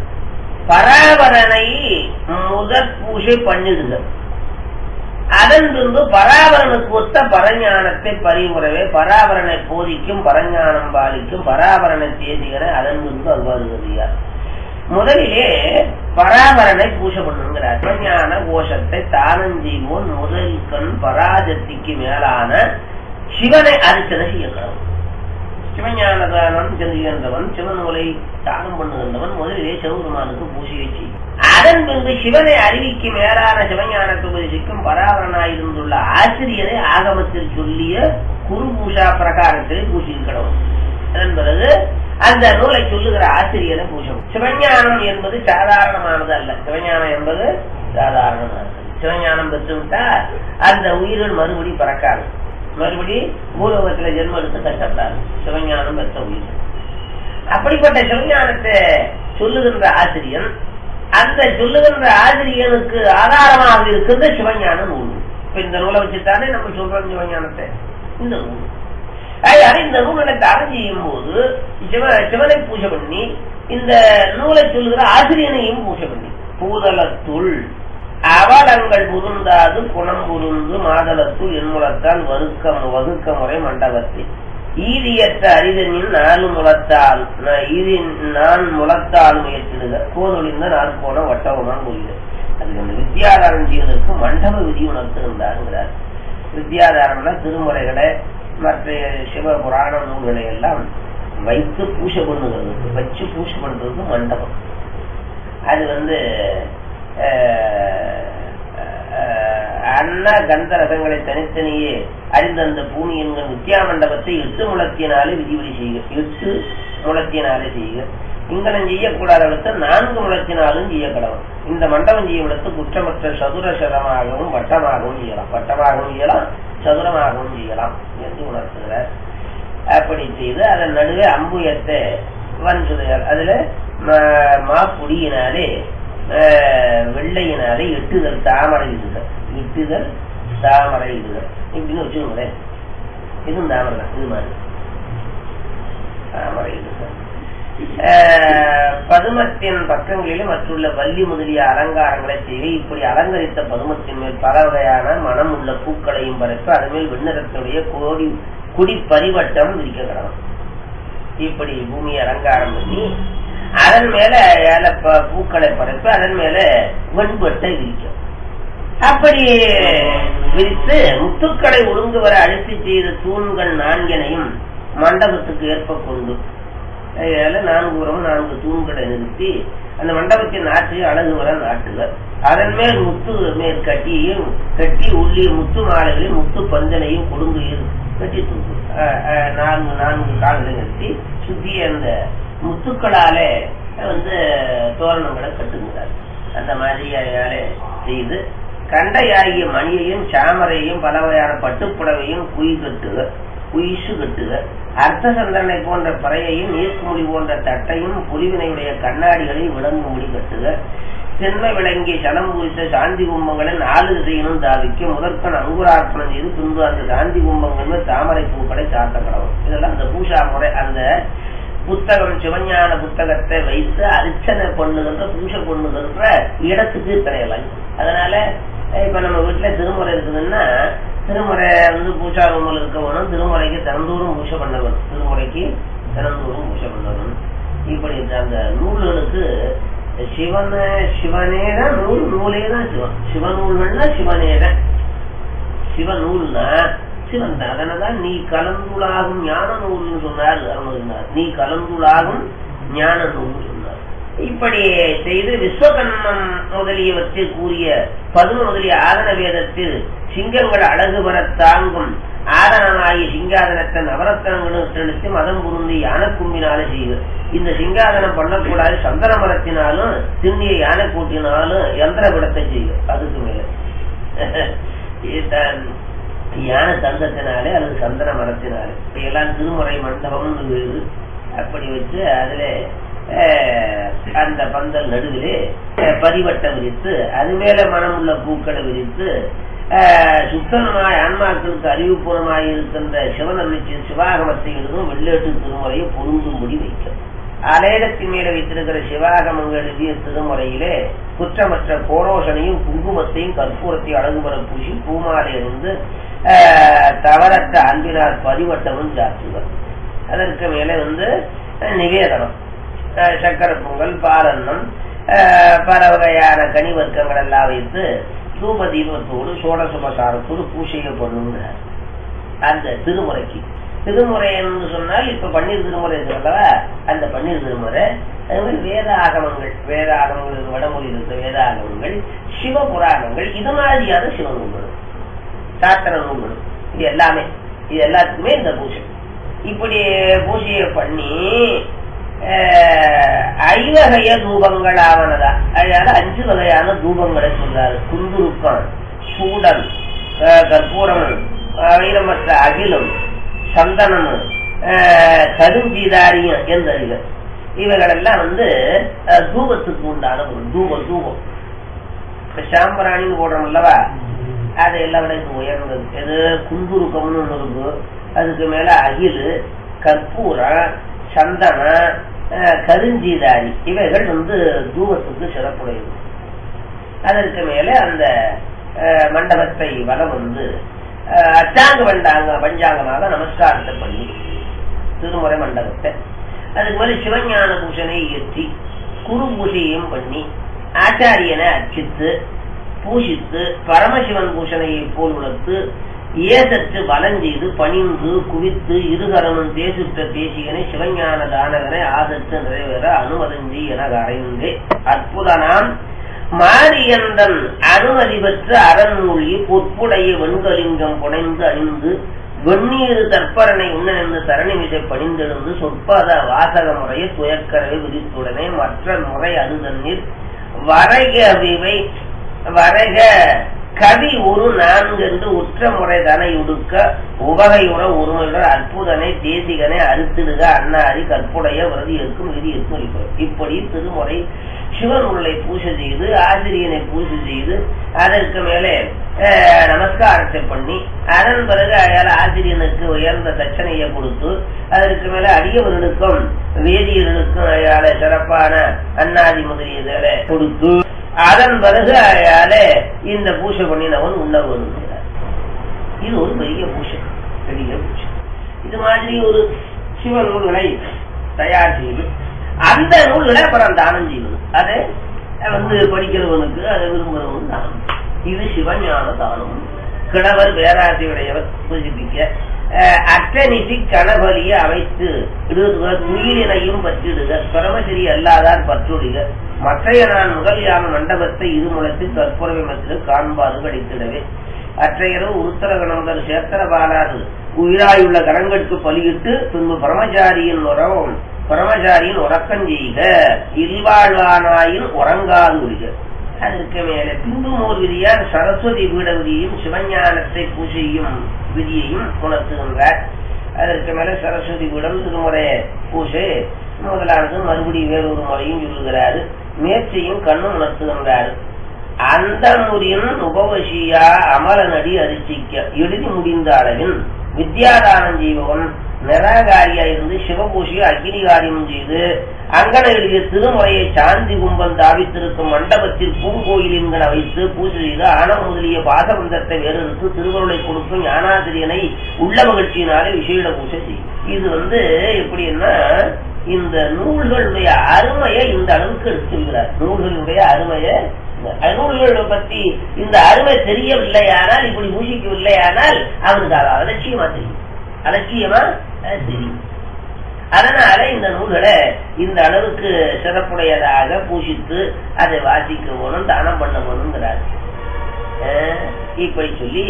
பராபரனை முதற் பூஜை பண்ணுதுகள் அதன்பின்பு பராபரனுக்கு ஒத்த பரஞானத்தை பரிமுறவே பராபரனை போதிக்கும் பரஞானம் பாலிக்கும் பராபரனை தேதியன அதன் பின்பு அவ்வாறுகிறார் முதலிலே பராபரனை பூஜை பண்ணுங்கிறார் பரஞான கோஷத்தை தானம் செய்வோன் முதல் கண் பராஜத்திக்கு மேலான சிவனை அர்ச்சனை செய்யக்கூடாது சிவஞான தானம் செல்கின்றவன் சிவநூலை தானம் பண்ணுகின்றவன் முதலிலே சிவபெருமானுக்கு பூஜையை செய்யும் அதன் பின்பு சிவனை அறிவிக்கு மேலான சிவஞானத்தை உபதேசிக்கும் பராவரனாயிருந்துள்ள ஆசிரியரை ஆகமத்தில் சொல்லிய குரு பூஷா பிரகாரத்தில் பூசியிருக்கிறவன் அதன் பிறகு அந்த நூலை சொல்லுகிற ஆசிரியரை பூஜம் சிவஞானம் என்பது சாதாரணமானது அல்ல சிவஞானம் என்பது சாதாரணமானது சிவஞானம் பெற்றுவிட்டால் அந்த உயிர்கள் மறுபடி பறக்காது மறுபடி பூலோகத்துல ஜென்மம் எடுத்து கஷ்டப்படாது சிவஞானம் பெற்ற உயிர் அப்படிப்பட்ட சிவஞானத்தை சொல்லுகின்ற ஆசிரியன் அந்த சொல்லுகின்ற ஆசிரியனுக்கு ஆதாரமாக இருக்கின்ற சிவஞான நூல் இப்ப இந்த நூலை வச்சுத்தானே நம்ம சொல்றோம் சிவஞானத்தை இந்த நூல் அதனால இந்த நூலை தானம் செய்யும் போது சிவ சிவனை பூஜை பண்ணி இந்த நூலை சொல்லுகிற ஆசிரியனையும் பூஜை பண்ணி பூதலத்துள் அவலங்கள் புருந்தாது குணம் புருந்து மாதளத்துள் என்முலத்தால் வறுக்க வகுக்க முறை மண்டபத்தில் ஈதியற்ற அறிதனின் நாலு முளத்தால் ஈதி நான் முளத்தால் முயற்சிடுக கோதொழிந்த நாள் போன வட்டவமான் புரியுது அது அந்த வித்தியாதாரம் செய்வதற்கு மண்டப விதி உணர்த்திருந்தாருங்கிறார் வித்தியாதாரம்னா திருமுறைகளை மற்ற சிவ புராண நூல்களை எல்லாம் வைத்து பூஜை பண்ணுகிறது வச்சு பூஜை பண்றது மண்டபம் அது வந்து அன்ன கந்த ரகங்களை தனித்தனியே அறிந்த அந்த பூமி என்கிற வித்யா மண்டபத்தை எட்டு முளத்தினாலே விதிவரி செய்க எட்டு முளத்தினாலே செய்க இங்கனம் செய்யக்கூடாத இடத்தை நான்கு முளத்தினாலும் செய்ய கடவுள் இந்த மண்டபம் செய்யும் இடத்து குற்றமற்ற சதுர சதமாகவும் வட்டமாகவும் செய்யலாம் வட்டமாகவும் செய்யலாம் சதுரமாகவும் செய்யலாம் என்று உணர்த்துகிறார் அப்படி செய்து அதன் நடுவே அம்புயத்தை வன்சுதையார் அதுல மாப்புடியினாலே வெள்ளையினாலே எட்டுதல் தாமரை இடுதல் எட்டுதல் தாமரை இடுதல் இப்படின்னு வச்சுக்கோங்களேன் இதுவும் தாமரை தான் இது மாதிரி தாமரை இடுதல் அஹ், பதுமத்தின் பக்கங்களிலும் மற்றுள்ள வள்ளி முதலிய அலங்காரங்களை செய்து இப்படி அலங்கரித்த பதுமத்தின் மேல் பல வகையான மனம் உள்ள பூக்களையும் பரப்பி அதன் மேல் வெண்ணிறத்துடைய கோடி குடி பரிவட்டம் விரிக்க கிடக்கும் இப்படி பூமியை அலங்காரம் பண்ணி அதன் மேல ஏல ப- பூக்களை பரப்பி அதன் மேல வெண்பட்டை விரிக்கும் அப்படி விரித்து முத்துக்களை ஒழுங்கு வர அழுத்தி செய்த தூண்கள் நான்கினையும் மண்டபத்துக்கு ஏற்ப கொண்டு அதனால நான்கு உரம் நான்கு தூண்களை நிறுத்தி அந்த மண்டபத்தின் நாற்றை அழகு வர நாட்டுவர் அதன் மேல் முத்து மேல் கட்டியும் கட்டி உள்ளே முத்து மாலைகளையும் முத்து பந்தனையும் கொடுங்கையில் கட்டி தூக்கு அஹ், அஹ், நான்கு நான்கு கால்களை நிறுத்தி சுத்தி அந்த முத்துக்களாலே வந்து தோரணங்களை கட்டுகிறார் அந்த மாதிரி அதனால செய்து கண்டையாகிய மணியையும் சாமரையும் பல வகையான பட்டுப்புடவையும் குய் கட்டுக குயிசு கட்டுக அர்த்த சந்திரனை போன்ற பறையையும் நீர்க்குமுடி போன்ற தட்டையும் புலிவினையுடைய கண்ணாடிகளையும் விளங்கும்படி கட்டுக சென்மை விளங்கிய சனம் குறித்த சாந்தி கும்பங்களை நாலு திசையினும் தாவிக்க முதற்கண் அங்குரார்ப்பணம் செய்து பின்பு அந்த சாந்தி கும்பங்கள் மேல் தாமரை பூக்களை சாத்த கடவும் இதெல்லாம் அந்த பூஷா முறை அந்த புத்தகம் சிவஞான புத்தகத்தை வைத்து அர்ச்சனை பண்ணுகின்ற பூஜை பண்ணுகின்ற இடத்துக்கு திரையலாம் அதனால அஹ், இப்ப நம்ம வீட்டுல திருமுறை இருக்குதுன்னா திருமுறை வந்து பூஜா ரூமில் இருக்க வேணும் திருமுறைக்கு திறந்தூரும் பூஜை பண்ண வேணும் திருமுறைக்கு திறந்தூரும் பூஜை பண்ண வேணும் இப்படி அந்த நூல்களுக்கு சிவன சிவனே தான் நூல் நூலே தான் சிவன் சிவநூல்கள்னா சிவனே தான் சிவநூல்னா சிவன் தான் அதனாலதான் நீ கலந்துளாகும் ஞான நூல்னு சொன்னார் அருணகிரிநாதர். நீ கலந்துளாகும் ஞான நூல்னு சொன்னார் இப்படி செய்து விஸ்வகன்மம் முதலியவற்றை கூறிய பதும முதலிய ஆதன வேதத்தில் சிங்கங்கள் அழகு பெற தாங்கும் ஆதனமாகிய சிங்காதனத்தை நவரத்தனங்களும் செலுத்தி மதம் புரிந்து யானை கும்பினாலே செய்வது இந்த சிங்காதனம் பண்ணக்கூடாது சந்தன மரத்தினாலும் திண்ணிய யானை கூட்டினாலும் யந்திர விடத்தை செய்யும் அதுக்கு மேல இதுதான் யானை தந்தத்தினாலே அல்லது சந்தன மரத்தினாலே இப்ப எல்லாம் திருமுறை மண்டபம்னு வேறு அப்படி வச்சு அதுல அஹ், அந்த பந்தல் நடுவிலே அஹ், பரிவட்டம் விரித்து அது மேல மனமுள்ள பூக்களை விரித்து அஹ், சுத்தமாய் ஆன்மாக்களுக்கு அறிவுபூர்வமாய் இருக்கின்ற சிவநம்பிக்கை சிவாகமத்தை எழுதும் வெள்ளேட்டு திருமுறையை பொருந்தும்படி வைக்கும் அலேடத்தின் மேல வைத்திருக்கிற சிவாகமங்கள் எழுதிய திருமுறையிலே குற்றமற்ற கோரோசனையும் குங்குமத்தையும் கற்பூரத்தையும் அழகுபட பூசி பூமாலை இருந்து தவறற்ற அன்பினார் பதிவட்டமும் சாத்துவர் அதற்கு மேலே வந்து அஹ், நிவேதனம் அஹ், சக்கரை பொங்கல் பாலன்னம் அஹ், பல வகையான கனி வர்க்கங்கள் எல்லாம் வைத்து தூப தீபத்தோடு சோடசுபசாரத்தோடு பூஜையை பண்ணுங்கிறார் அந்த திருமுறைக்கு திருமுறை என்று சொன்னால் இப்ப பன்னீர் திருமுறை இருக்கு அல்லவா அந்த பன்னீர் திருமுறை அது மாதிரி வேத ஆகமங்கள் வேத ஆகமங்கள் இருக்கு, வடமொழி இருக்கு வேத ஆகமங்கள் சிவ புராணங்கள் இது மாதிரியான சிவ நூல்கள் சாத்திர நூல்கள் இது எல்லாமே இது எல்லாத்துக்குமே இந்த பூஜை இப்படி பூஜையை பண்ணி அஹ், ஐவகைய தூபங்கள் ஆவனதா அதனால அஞ்சு வகையான தூபங்களை சொல்றாரு குந்துருக்கம் சூடன் அஹ், கற்பூரம் வைரமற்ற அகிலம் சந்தனம் அஹ், கருஞ்சீதாரியம் என்றறிவு இவைகளெல்லாம் வந்து அஹ், தூபத்துக்கு உண்டான ஒரு தூபம் தூபம் இப்ப சாம்பராணின்னு போடுறோம் அல்லவா அது எல்லா விடைக்கும் உயர்ந்தது எது குந்துருக்கம்னு ஒண்ணு இருக்கு அதுக்கு மேல அகில் கற்பூரம் சந்தனம் அஹ், கருஞ்சீதாரி இவைகள் வந்து தூபத்துக்கு சிறப்புடையது அதற்கு மேல அந்த அஹ், மண்டபத்தை வலம் வந்து அஹ், அச்சாங்க பண்டாங்க பஞ்சாங்கமாக நமஸ்காரத்தை பண்ணி திருமுறை மண்டபத்தை அதுக்கு மேல சிவஞான பூஷனை ஏற்றி குரு பூஜையும் பண்ணி ஆச்சாரியனை அர்ச்சித்து பூஷித்து பரமசிவன் பூஷணையை போல் உணர்த்து ஏசற்று பலஞ்செய்து பணிந்து குவித்து இருகரமும் தேசுற்ற தேசிகனை சிவஞான தானகனை ஆதத்து நிறைவேற அனுமதஞ்சி என அறைந்தே அற்புதனாம் மாரியந்தன் அனுமதி பெற்ற அறநூலி பொற்புடைய வெண்கலிங்கம் புனைந்து அணிந்து வெந்நீர் தற்பரனை உண்ணென்று தரணிமிசை பணிந்தெழுந்து சொற்பத வாசக முறையை துயக்கரவை விதித்துடனே மற்ற முறை அது தண்ணீர் வரைகவிவை வரைக கவி ஒரு நான்கு என்று உற்ற முறை தனை உடுக்க உவகையுற ஒருமையுடன் அற்புதனை தேசிகனை அறுத்திடுக அண்ணாரி கற்புடைய விரதி இருக்கும் விதி இருக்கும் இப்படி திருமுறை சிவன் உள்ளை பூஜை செய்து ஆசிரியனை பூஜை செய்து அதற்கு மேலே அஹ், நமஸ்காரத்தை பண்ணி அதன் பிறகு அயால ஆசிரியனுக்கு உயர்ந்த தட்சணையை கொடுத்து அதற்கு மேல அடியவர்களுக்கும் வேதியர்களுக்கும் அயால சிறப்பான அன்னாதி முதலியதை கொடுத்து அதன் பிறகு அயால இந்த பூஜை பண்ணினவன் உண்ண வருகிறார் இது ஒரு பெரிய பூஜை பெரிய பூஜை இது மாதிரி ஒரு சிவ நூல்களை தயார் செய்து அந்த நூல்களை அப்புறம் தானம் செய்வது அதை வந்து படிக்கிறவனுக்கு அதை விரும்புகிறவனுக்கு தானம் இது சிவஞான தானம் கிழவர் பேராசையுடையவர் புதுப்பிக்க அட்டனிசி கணபலியை அமைத்து இடுக துயிலினையும் பற்றிடுக பரமசிறி அல்லாதார் பற்றுடுக மற்றைய நான் முதல் யான மண்டபத்தை இருமுளத்து தற்புறவை மற்றும் காண்பாது கிடைத்திடவே அற்றையரவு உத்தரகணந்தர் சேத்திர பாலாது உயிராயுள்ள கரங்களுக்கு பலியிட்டு பின்பு பரமச்சாரியின் உறவும் பரமச்சாரியின் உறக்கம் செய்க இல்வாழ்வானாயின் உறங்காது ஒழிக அதற்கு மேலே பின்பு ஓர் விதியார் சரஸ்வதி பீட விதியையும் சிவஞானத்தை பூஜையும் விதியையும் உணர்த்துகின்றார் அதற்கு மேல சரஸ்வதி பீடம் திருமுறை பூஜை முதலானது மறுபடியும் வேறொரு முறையும் சொல்லுகிறாரு மேற்சையும் கண்ணும் உணர்த்துகின்றார் அந்த முறியின் உபவசியா அமலநடி அரிசிக்க எழுதி முடிந்த அளவில் வித்யாதானம் செய்பவன் நிராகாரியா இருந்து சிவபூஷிய அக்னி காரியம் செய்து அங்கன எழுதிய திருமுறையை சாந்தி கும்பம் தாவித்திருக்கும் மண்டபத்தில் பூங்கோயில் என்கிற வைத்து பூஜை செய்து ஆணவ முதலிய பாசபந்தத்தை வேறெடுத்து திருவருளை கொடுக்கும் ஞானாசிரியனை உள்ள மகிழ்ச்சியினாலே விசேட பூஜை செய்யும் இது வந்து எப்படின்னா இந்த நூல்களுடைய அருமையை இந்த அளவுக்கு எடுத்துகிறார் நூல்களுடைய அருமையை நூல்களை பத்தி இந்த அருமை தெரியவில்லையானால் இப்படி பூஜிக்கவில்லையானால் அவனுக்கு அது அலட்சியமா தெரியும் அலட்சியமா தெரியும் அதனால இந்த நூல்களை இந்த அளவுக்கு சிறப்புடையதாக பூஜித்து அதை வாசிக்க வேணும் தானம் பண்ண வேணுங்கிறார் இப்படி சொல்லி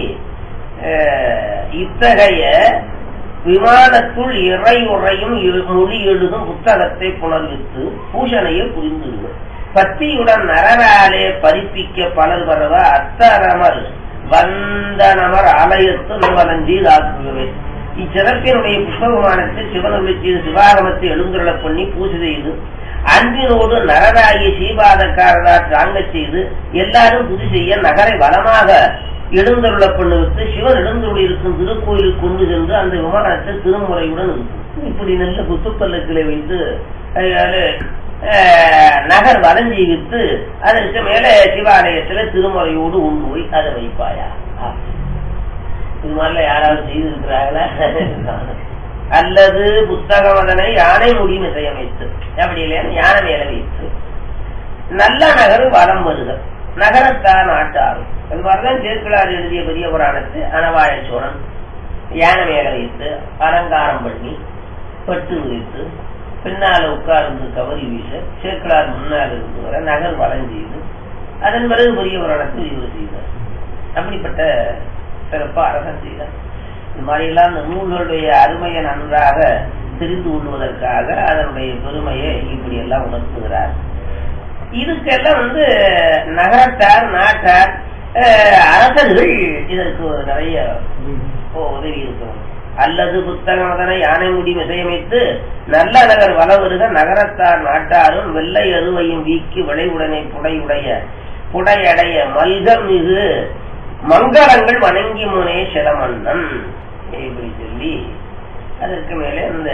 இத்தகைய விமானத்துள் இறை உரையும் மொழி எழுதும் புத்தகத்தை புனர்வித்து பூஷணையை புரிந்துடுவர் பத்தியுடன் நரராலே பறிப்பிக்க பலர் வரவ அத்தரமர் வந்தனமர் ஆலயத்து நுவலஞ்சி தாக்குகவே இச்சிறப்பினுடைய புஷ்பகுமானத்தை சிவனுடைய செய்து சிவாகமத்தை எழுந்துள்ள பண்ணி பூஜை செய்து அன்பினோடு நரராகிய சீபாதக்காரரால் தாங்க செய்து எல்லாரும் புது செய்ய நகரை வளமாக எழுந்தருள பண்ணுவித்து சிவன் எழுந்துள்ள இருக்கும் திருக்கோயிலுக்கு கொண்டு சென்று அந்த விமானத்தை திருமுறையுடன் இருக்கும் இப்படி நல்ல புத்துப்பல்லுக்களை வைத்து நகர் வலஞ்சீவித்து அதற்கு மேல சிவாலயத்துல திருமுறையோடு உண்டு போய் அதை வைப்பாயா இது மாதிரில யாராவது செய்திருக்கிறாங்களா அல்லது புத்தகம் அதனை யானை முடியும் இசையமைத்து அப்படி இல்லையா யானை மேல வைத்து நல்ல நகர் வலம் வருக நகரத்தான் நாட்டாரும் அது மாதிரிதான் சேர்க்கலாறு எழுதிய பெரிய புராணத்து அனவாய சோழன் யானை மேல வைத்து அலங்காரம் பண்ணி பட்டு வைத்து பின்னால உட்கார்ந்து கவரி வீச சேக்கலார் முன்னால் இருந்து வர நகர் வளைஞ்செய்து அதன் பிறகு பெரிய புராணத்தை விரிவு செய்தார் அப்படிப்பட்ட சிறப்பா அரசன் செய்தார் இந்த மாதிரியெல்லாம் இந்த நூல்களுடைய அருமையை நன்றாக தெரிந்து கொள்வதற்காக அதனுடைய பெருமையை இப்படி எல்லாம் உணர்த்துகிறார் இதுக்கெல்லாம் வந்து நகரத்தார் நாட்டார் அரசர்கள் இதற்கு நிறைய உதவி இருக்கிறது அல்லது புத்தகம் அதனை யானை முடி விசையமைத்து நல்ல நகர் வளவருக நகரத்தார் நாட்டாரும் வெள்ளை அருவையும் வீக்கி விளைவுடனே புடையுடைய புடையடைய மல்கம் மிகு மங்களங்கள் வணங்கி முனே சிலமன்னன் இப்படி சொல்லி அதற்கு மேலே இந்த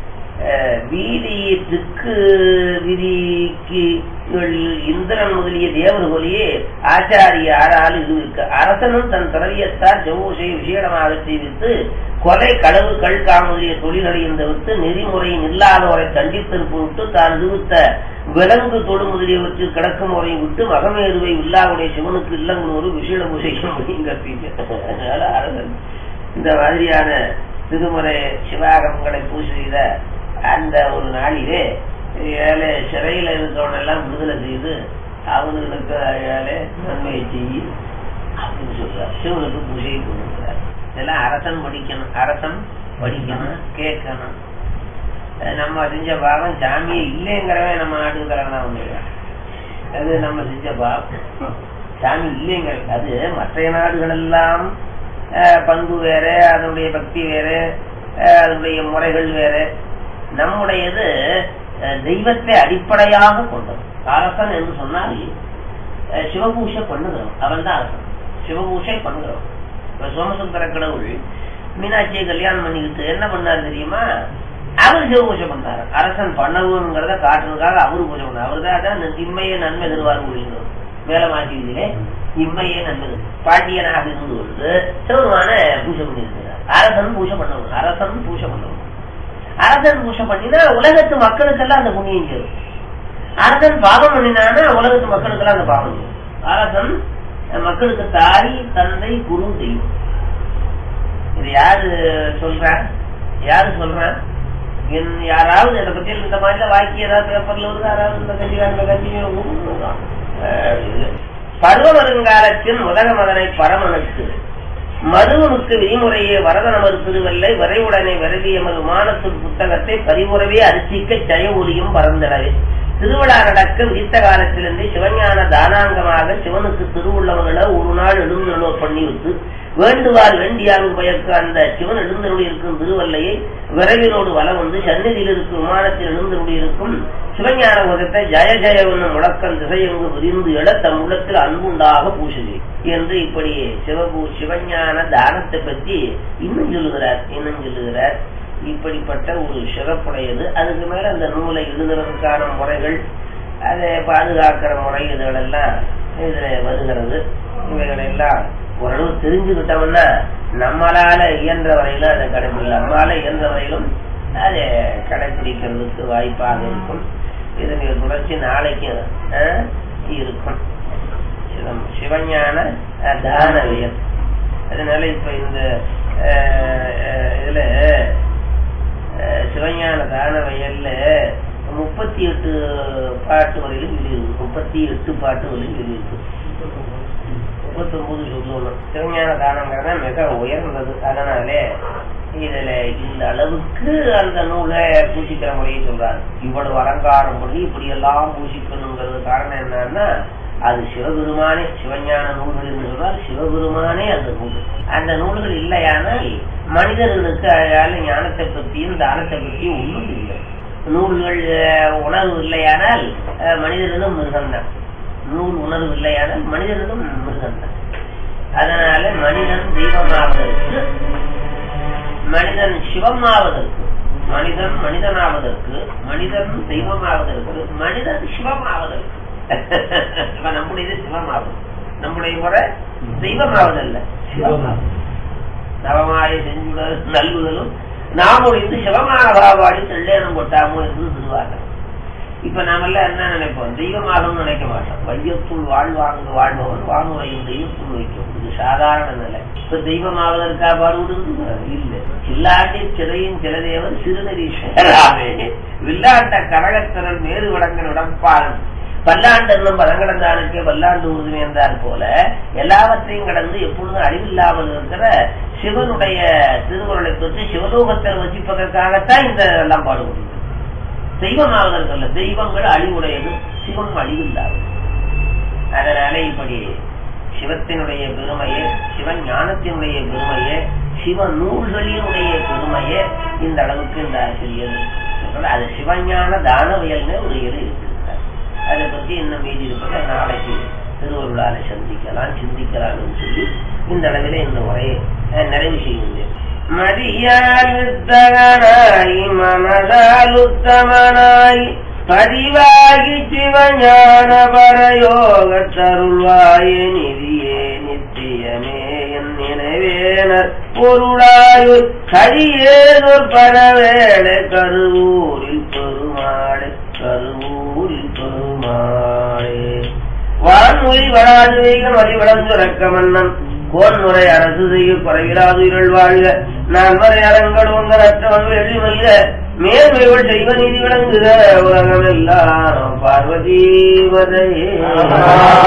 வீதிக்கு விதிக்கு இந்திரன் முதலிய தேவர் போலியே ஆச்சாரிய ஆறால் இது இருக்கு அரசனும் தன் திரவியத்தால் ஜவுசை விசேடமாக செய்வித்து கொலை களவு கழ்கா முதலிய தொழில்களை தவிர்த்து நெறிமுறையின் இல்லாதவரை தண்டித்திருப்பு விட்டு தான் நிறுத்த விலங்கு தொடு முதலியவற்றில் கிடக்கும் முறையை விட்டு மகமேருவை இல்லாவுடைய சிவனுக்கு இல்லங்கள் ஒரு விசேட பூஜையும் அதனால அரசன் இந்த மாதிரியான திருமுறை சிவாகமங்களை பூஜை செய்த அந்த ஒரு நாளிலே ஏழை சிறையில் இருக்கிறவன் எல்லாம் விடுதலை செய்து அவங்களுக்கு ஏழை நன்மையை செய்யி அப்படின்னு சொல்றார் சிவனுக்கு பூஜையை கொடுக்கிறார் இதெல்லாம் அரசன் படிக்கணும் அரசன் படிக்கணும் கேட்கணும் நம்ம செஞ்ச பாவம் சாமியே இல்லைங்கிறவன் நம்ம நாட்டுக்கிறவனா வந்துடுறான் அது நம்ம செஞ்ச பாவம் சாமி இல்லைங்கிற அது மற்ற நாடுகள் எல்லாம் பண்பு வேற அதனுடைய பக்தி வேற அதனுடைய முறைகள் வேற நம்முடையது தெய்வத்தை அடிப்படையாக கொண்டது அரசன் என்று சொன்னால் சிவபூஷை பண்ணுகிறோம் அவன் தான் அரசன் சிவபூஷை பண்ணுகிறோம் இப்ப சோமசுந்தர கடவுள் மீனாட்சியை கல்யாணம் பண்ணிக்கிட்டு என்ன பண்ணாரு தெரியுமா அவர் சிவ பூஜை பண்ணாரு அரசன் பண்ணவுங்கிறத காட்டுறதுக்காக அவரு பூஜை பண்ணார் அவர் தான் இம்மையே நன்மை தருவார் அப்படிங்கிறது வேலை மாற்றியிலே இம்மையே நன்மை தரும். பாண்டியனாக இருந்து கொண்டு சிவருமான பூஜை பண்ணியிருக்கிறார் அரசன் பூஜை பண்ணவும் அரசன் பூஜை பண்ணவும் அரசன் பூஜை பண்ணினா உலகத்து மக்களுக்கெல்லாம் அந்த புண்ணியம் சேரும் அரசன் பாவம் பண்ணினானா உலகத்து மக்களுக்கெல்லாம் அந்த பாவம் சேரும் அரசன் மக்களுக்கு தாய் தந்தை குரு தெய்வம் இது யாரு சொல்றா யாரு சொல்றா என் யாராவது இதை பத்தி இந்த மாதிரி வாக்கி ஏதாவது பேப்பர்ல வருது யாராவது இந்த கட்சி அந்த கட்சி பருவ வருங்காலத்தின் உலக மகனை பரமனுக்கு மதுவனுக்கு விதிமுறையே வரதன மறுத்திருவல்லை வரைவுடனே விரவி எமது மானத்துள் புத்தகத்தை பரிமுறவே அரிசிக்க ஜய ஒலியும் பறந்திடவே திருவிழா நடக்க விதித்த காலத்திலிருந்து சிவஞான தானாங்கமாக சிவனுக்கு திருவுள்ளவர்களை ஒரு நாள் எழுந்தருளோ பண்ணி விட்டு வேண்டுவார் வேண்டியாரும் பயக்க அந்த சிவன் எழுந்தருளி இருக்கும் திருவல்லையை விரைவினோடு வலம் வந்து சந்நிதியில் இருக்கும் விமானத்தில் எழுந்தருளி இருக்கும் சிவஞான உதத்தை ஜய ஜய என்னும் முழக்கம் திசையங்கு விரிந்து எழ தம் உள்ளத்தில் அன்புண்டாக பூசுதி என்று இப்படி சிவபூ சிவஞான தானத்தை பற்றி இன்னும் சொல்லுகிறார் இன்னும் சொல்லுகிறார் இப்படிப்பட்ட ஒரு சிறப்புடையது அதுக்கு மேல அந்த நூலை எழுதுறதுக்கான முறைகள் அதை பாதுகாக்கிற முறை இதுகளெல்லாம் இதுல வருகிறது இவைகள் எல்லாம் ஓரளவு தெரிஞ்சுக்கிட்டோம்னா நம்மளால இயன்ற வரையிலும் அதை கடைபிடிக்கல நம்மளால இயன்ற வரையிலும் அதை கடைபிடிக்கிறதுக்கு வாய்ப்பாக இருக்கும் இதனுடைய தொடர்ச்சி நாளைக்கும் ஆஹ், இருக்கும் சிவம் சிவஞான அஹ், தானவியல் அதனால இப்ப இந்த அஹ், அஹ், இதுல அஹ், சிவஞான தான வயல்ல முப்பத்தி எட்டு பாட்டு வரையிலும் வெளியிருக்கு முப்பத்தி எட்டு பாட்டு வரையிலும் வெளியிருக்கு முப்பத்தி ஒன்பது சொல்லணும் சிவஞான தானங்கிறத மிக உயர்ந்தது அதனாலே இதுல இந்த அளவுக்கு அந்த நூலை பூசிக்கிற முறையை சொல்றாரு இவ்வளவு அலங்காரம் பண்ணி இப்படி எல்லாம் பூசிக்கணுங்கிறது காரணம் என்னன்னா அது சிவபெருமானே சிவஞான நூல்கள் என்று சொல்றால் சிவபெருமானே அந்த நூல் அந்த நூல்கள் இல்லையானால் மனிதர்களுக்கு அதால ஞானத்தை பற்றியும் தானத்தை பற்றியும் ஒன்றும் இல்லை நூல்கள் அஹ், உணர்வு இல்லையானால் அஹ், மனிதர்களும் மிருகம்தான் நூல் உணர்வு இல்லையானால் மனிதர்களும் மிருகம்தான் அதனால மனிதன் தெய்வமாவதற்கு மனிதன் சிவமாவதற்கு மனிதன் மனிதனாவதற்கு மனிதன் தெய்வமாவதற்கு மனிதன் சிவமாவதற்கு இப்ப நம்முடையது சிவமாவது நம்முடைய முறை தெய்வமாவதல்ல சிவமாவது நவமாய செஞ்சுடல் நல்குதலும் நாமுடைந்து சிவமாகாவாடி தெள்ளேனம் கொட்டாமோ என்று திருவார்கள் இப்ப நாமெல்லாம் என்ன நினைப்போம் தெய்வமாகவும் நினைக்க மாட்டோம் வையத்துள் வாழ்வாங்கு வாழ்பவன் வானுரையும் தெய்வத்துள் வைக்கும் இது சாதாரண நிலை இப்ப தெய்வமாவதற்கா பாடுவது இல்ல சில்லாண்டி சிறையின் சிலதேவன் சிறுநரீஸ்வராமே வில்லாண்ட கரகத்திரன் மேறு வடங்கன் உடம்பாளன் பல்லாண்டு என்னும் பதங்கடந்தானுக்கே பல்லாண்டு உறுதுமை என்றார் போல எல்லாவற்றையும் கடந்து எப்பொழுதும் அறிவில்லாமல் இருக்கிற சிவனுடைய திருவுருளை பற்றி சிவலோகத்தில் வசிப்பதற்காகத்தான் இந்த எல்லாம் பாடுபடுகிறது தெய்வமாவதற்கல்ல தெய்வங்கள் அழிவுடையது சிவம் அழிவில்லாதது அதனால இப்படி சிவத்தினுடைய பெருமையே சிவ ஞானத்தினுடைய பெருமையே சிவ நூல்களினுடைய பெருமையே இந்த அளவுக்கு இந்த ஆசிரியர் சொல்றார். அது சிவஞான தானவியல்னு ஒரு இது இருக்கிறார் அதை பத்தி இன்னும் மீதி இருப்பதை நாளைக்கு திருவருளால சந்திக்கலாம் சிந்திக்கலாம்னு சொல்லி இந்த அளவிலே இந்த உரையை அஹ், நிறைவு செய்கின்றேன் மதியால் வித்தகனாய் மனதால் உத்தமனாய் பதிவாகி சிவஞான பரயோக தருள்வாயே நிதியே நித்தியமே என் நினைவேனர் பொருளாயுள் கரியேதோர் பரவேளை கருவூரில் பெருமாளே கருவூரில் பெருமாளே வான்மொழி வராது வைகள் வழிவடந்துரக்க மன்னன் கோன்முறை அரசு செய்ய குறைவிலாது இருள் வாழ்க நான் வரை அரங்கல் உங்கள் அற்றவன் வெள்ளி மல்க மேன்மைகள் செய்வ நீதி விளங்குக உலகம் எல்லாம் பார்வதி வதையே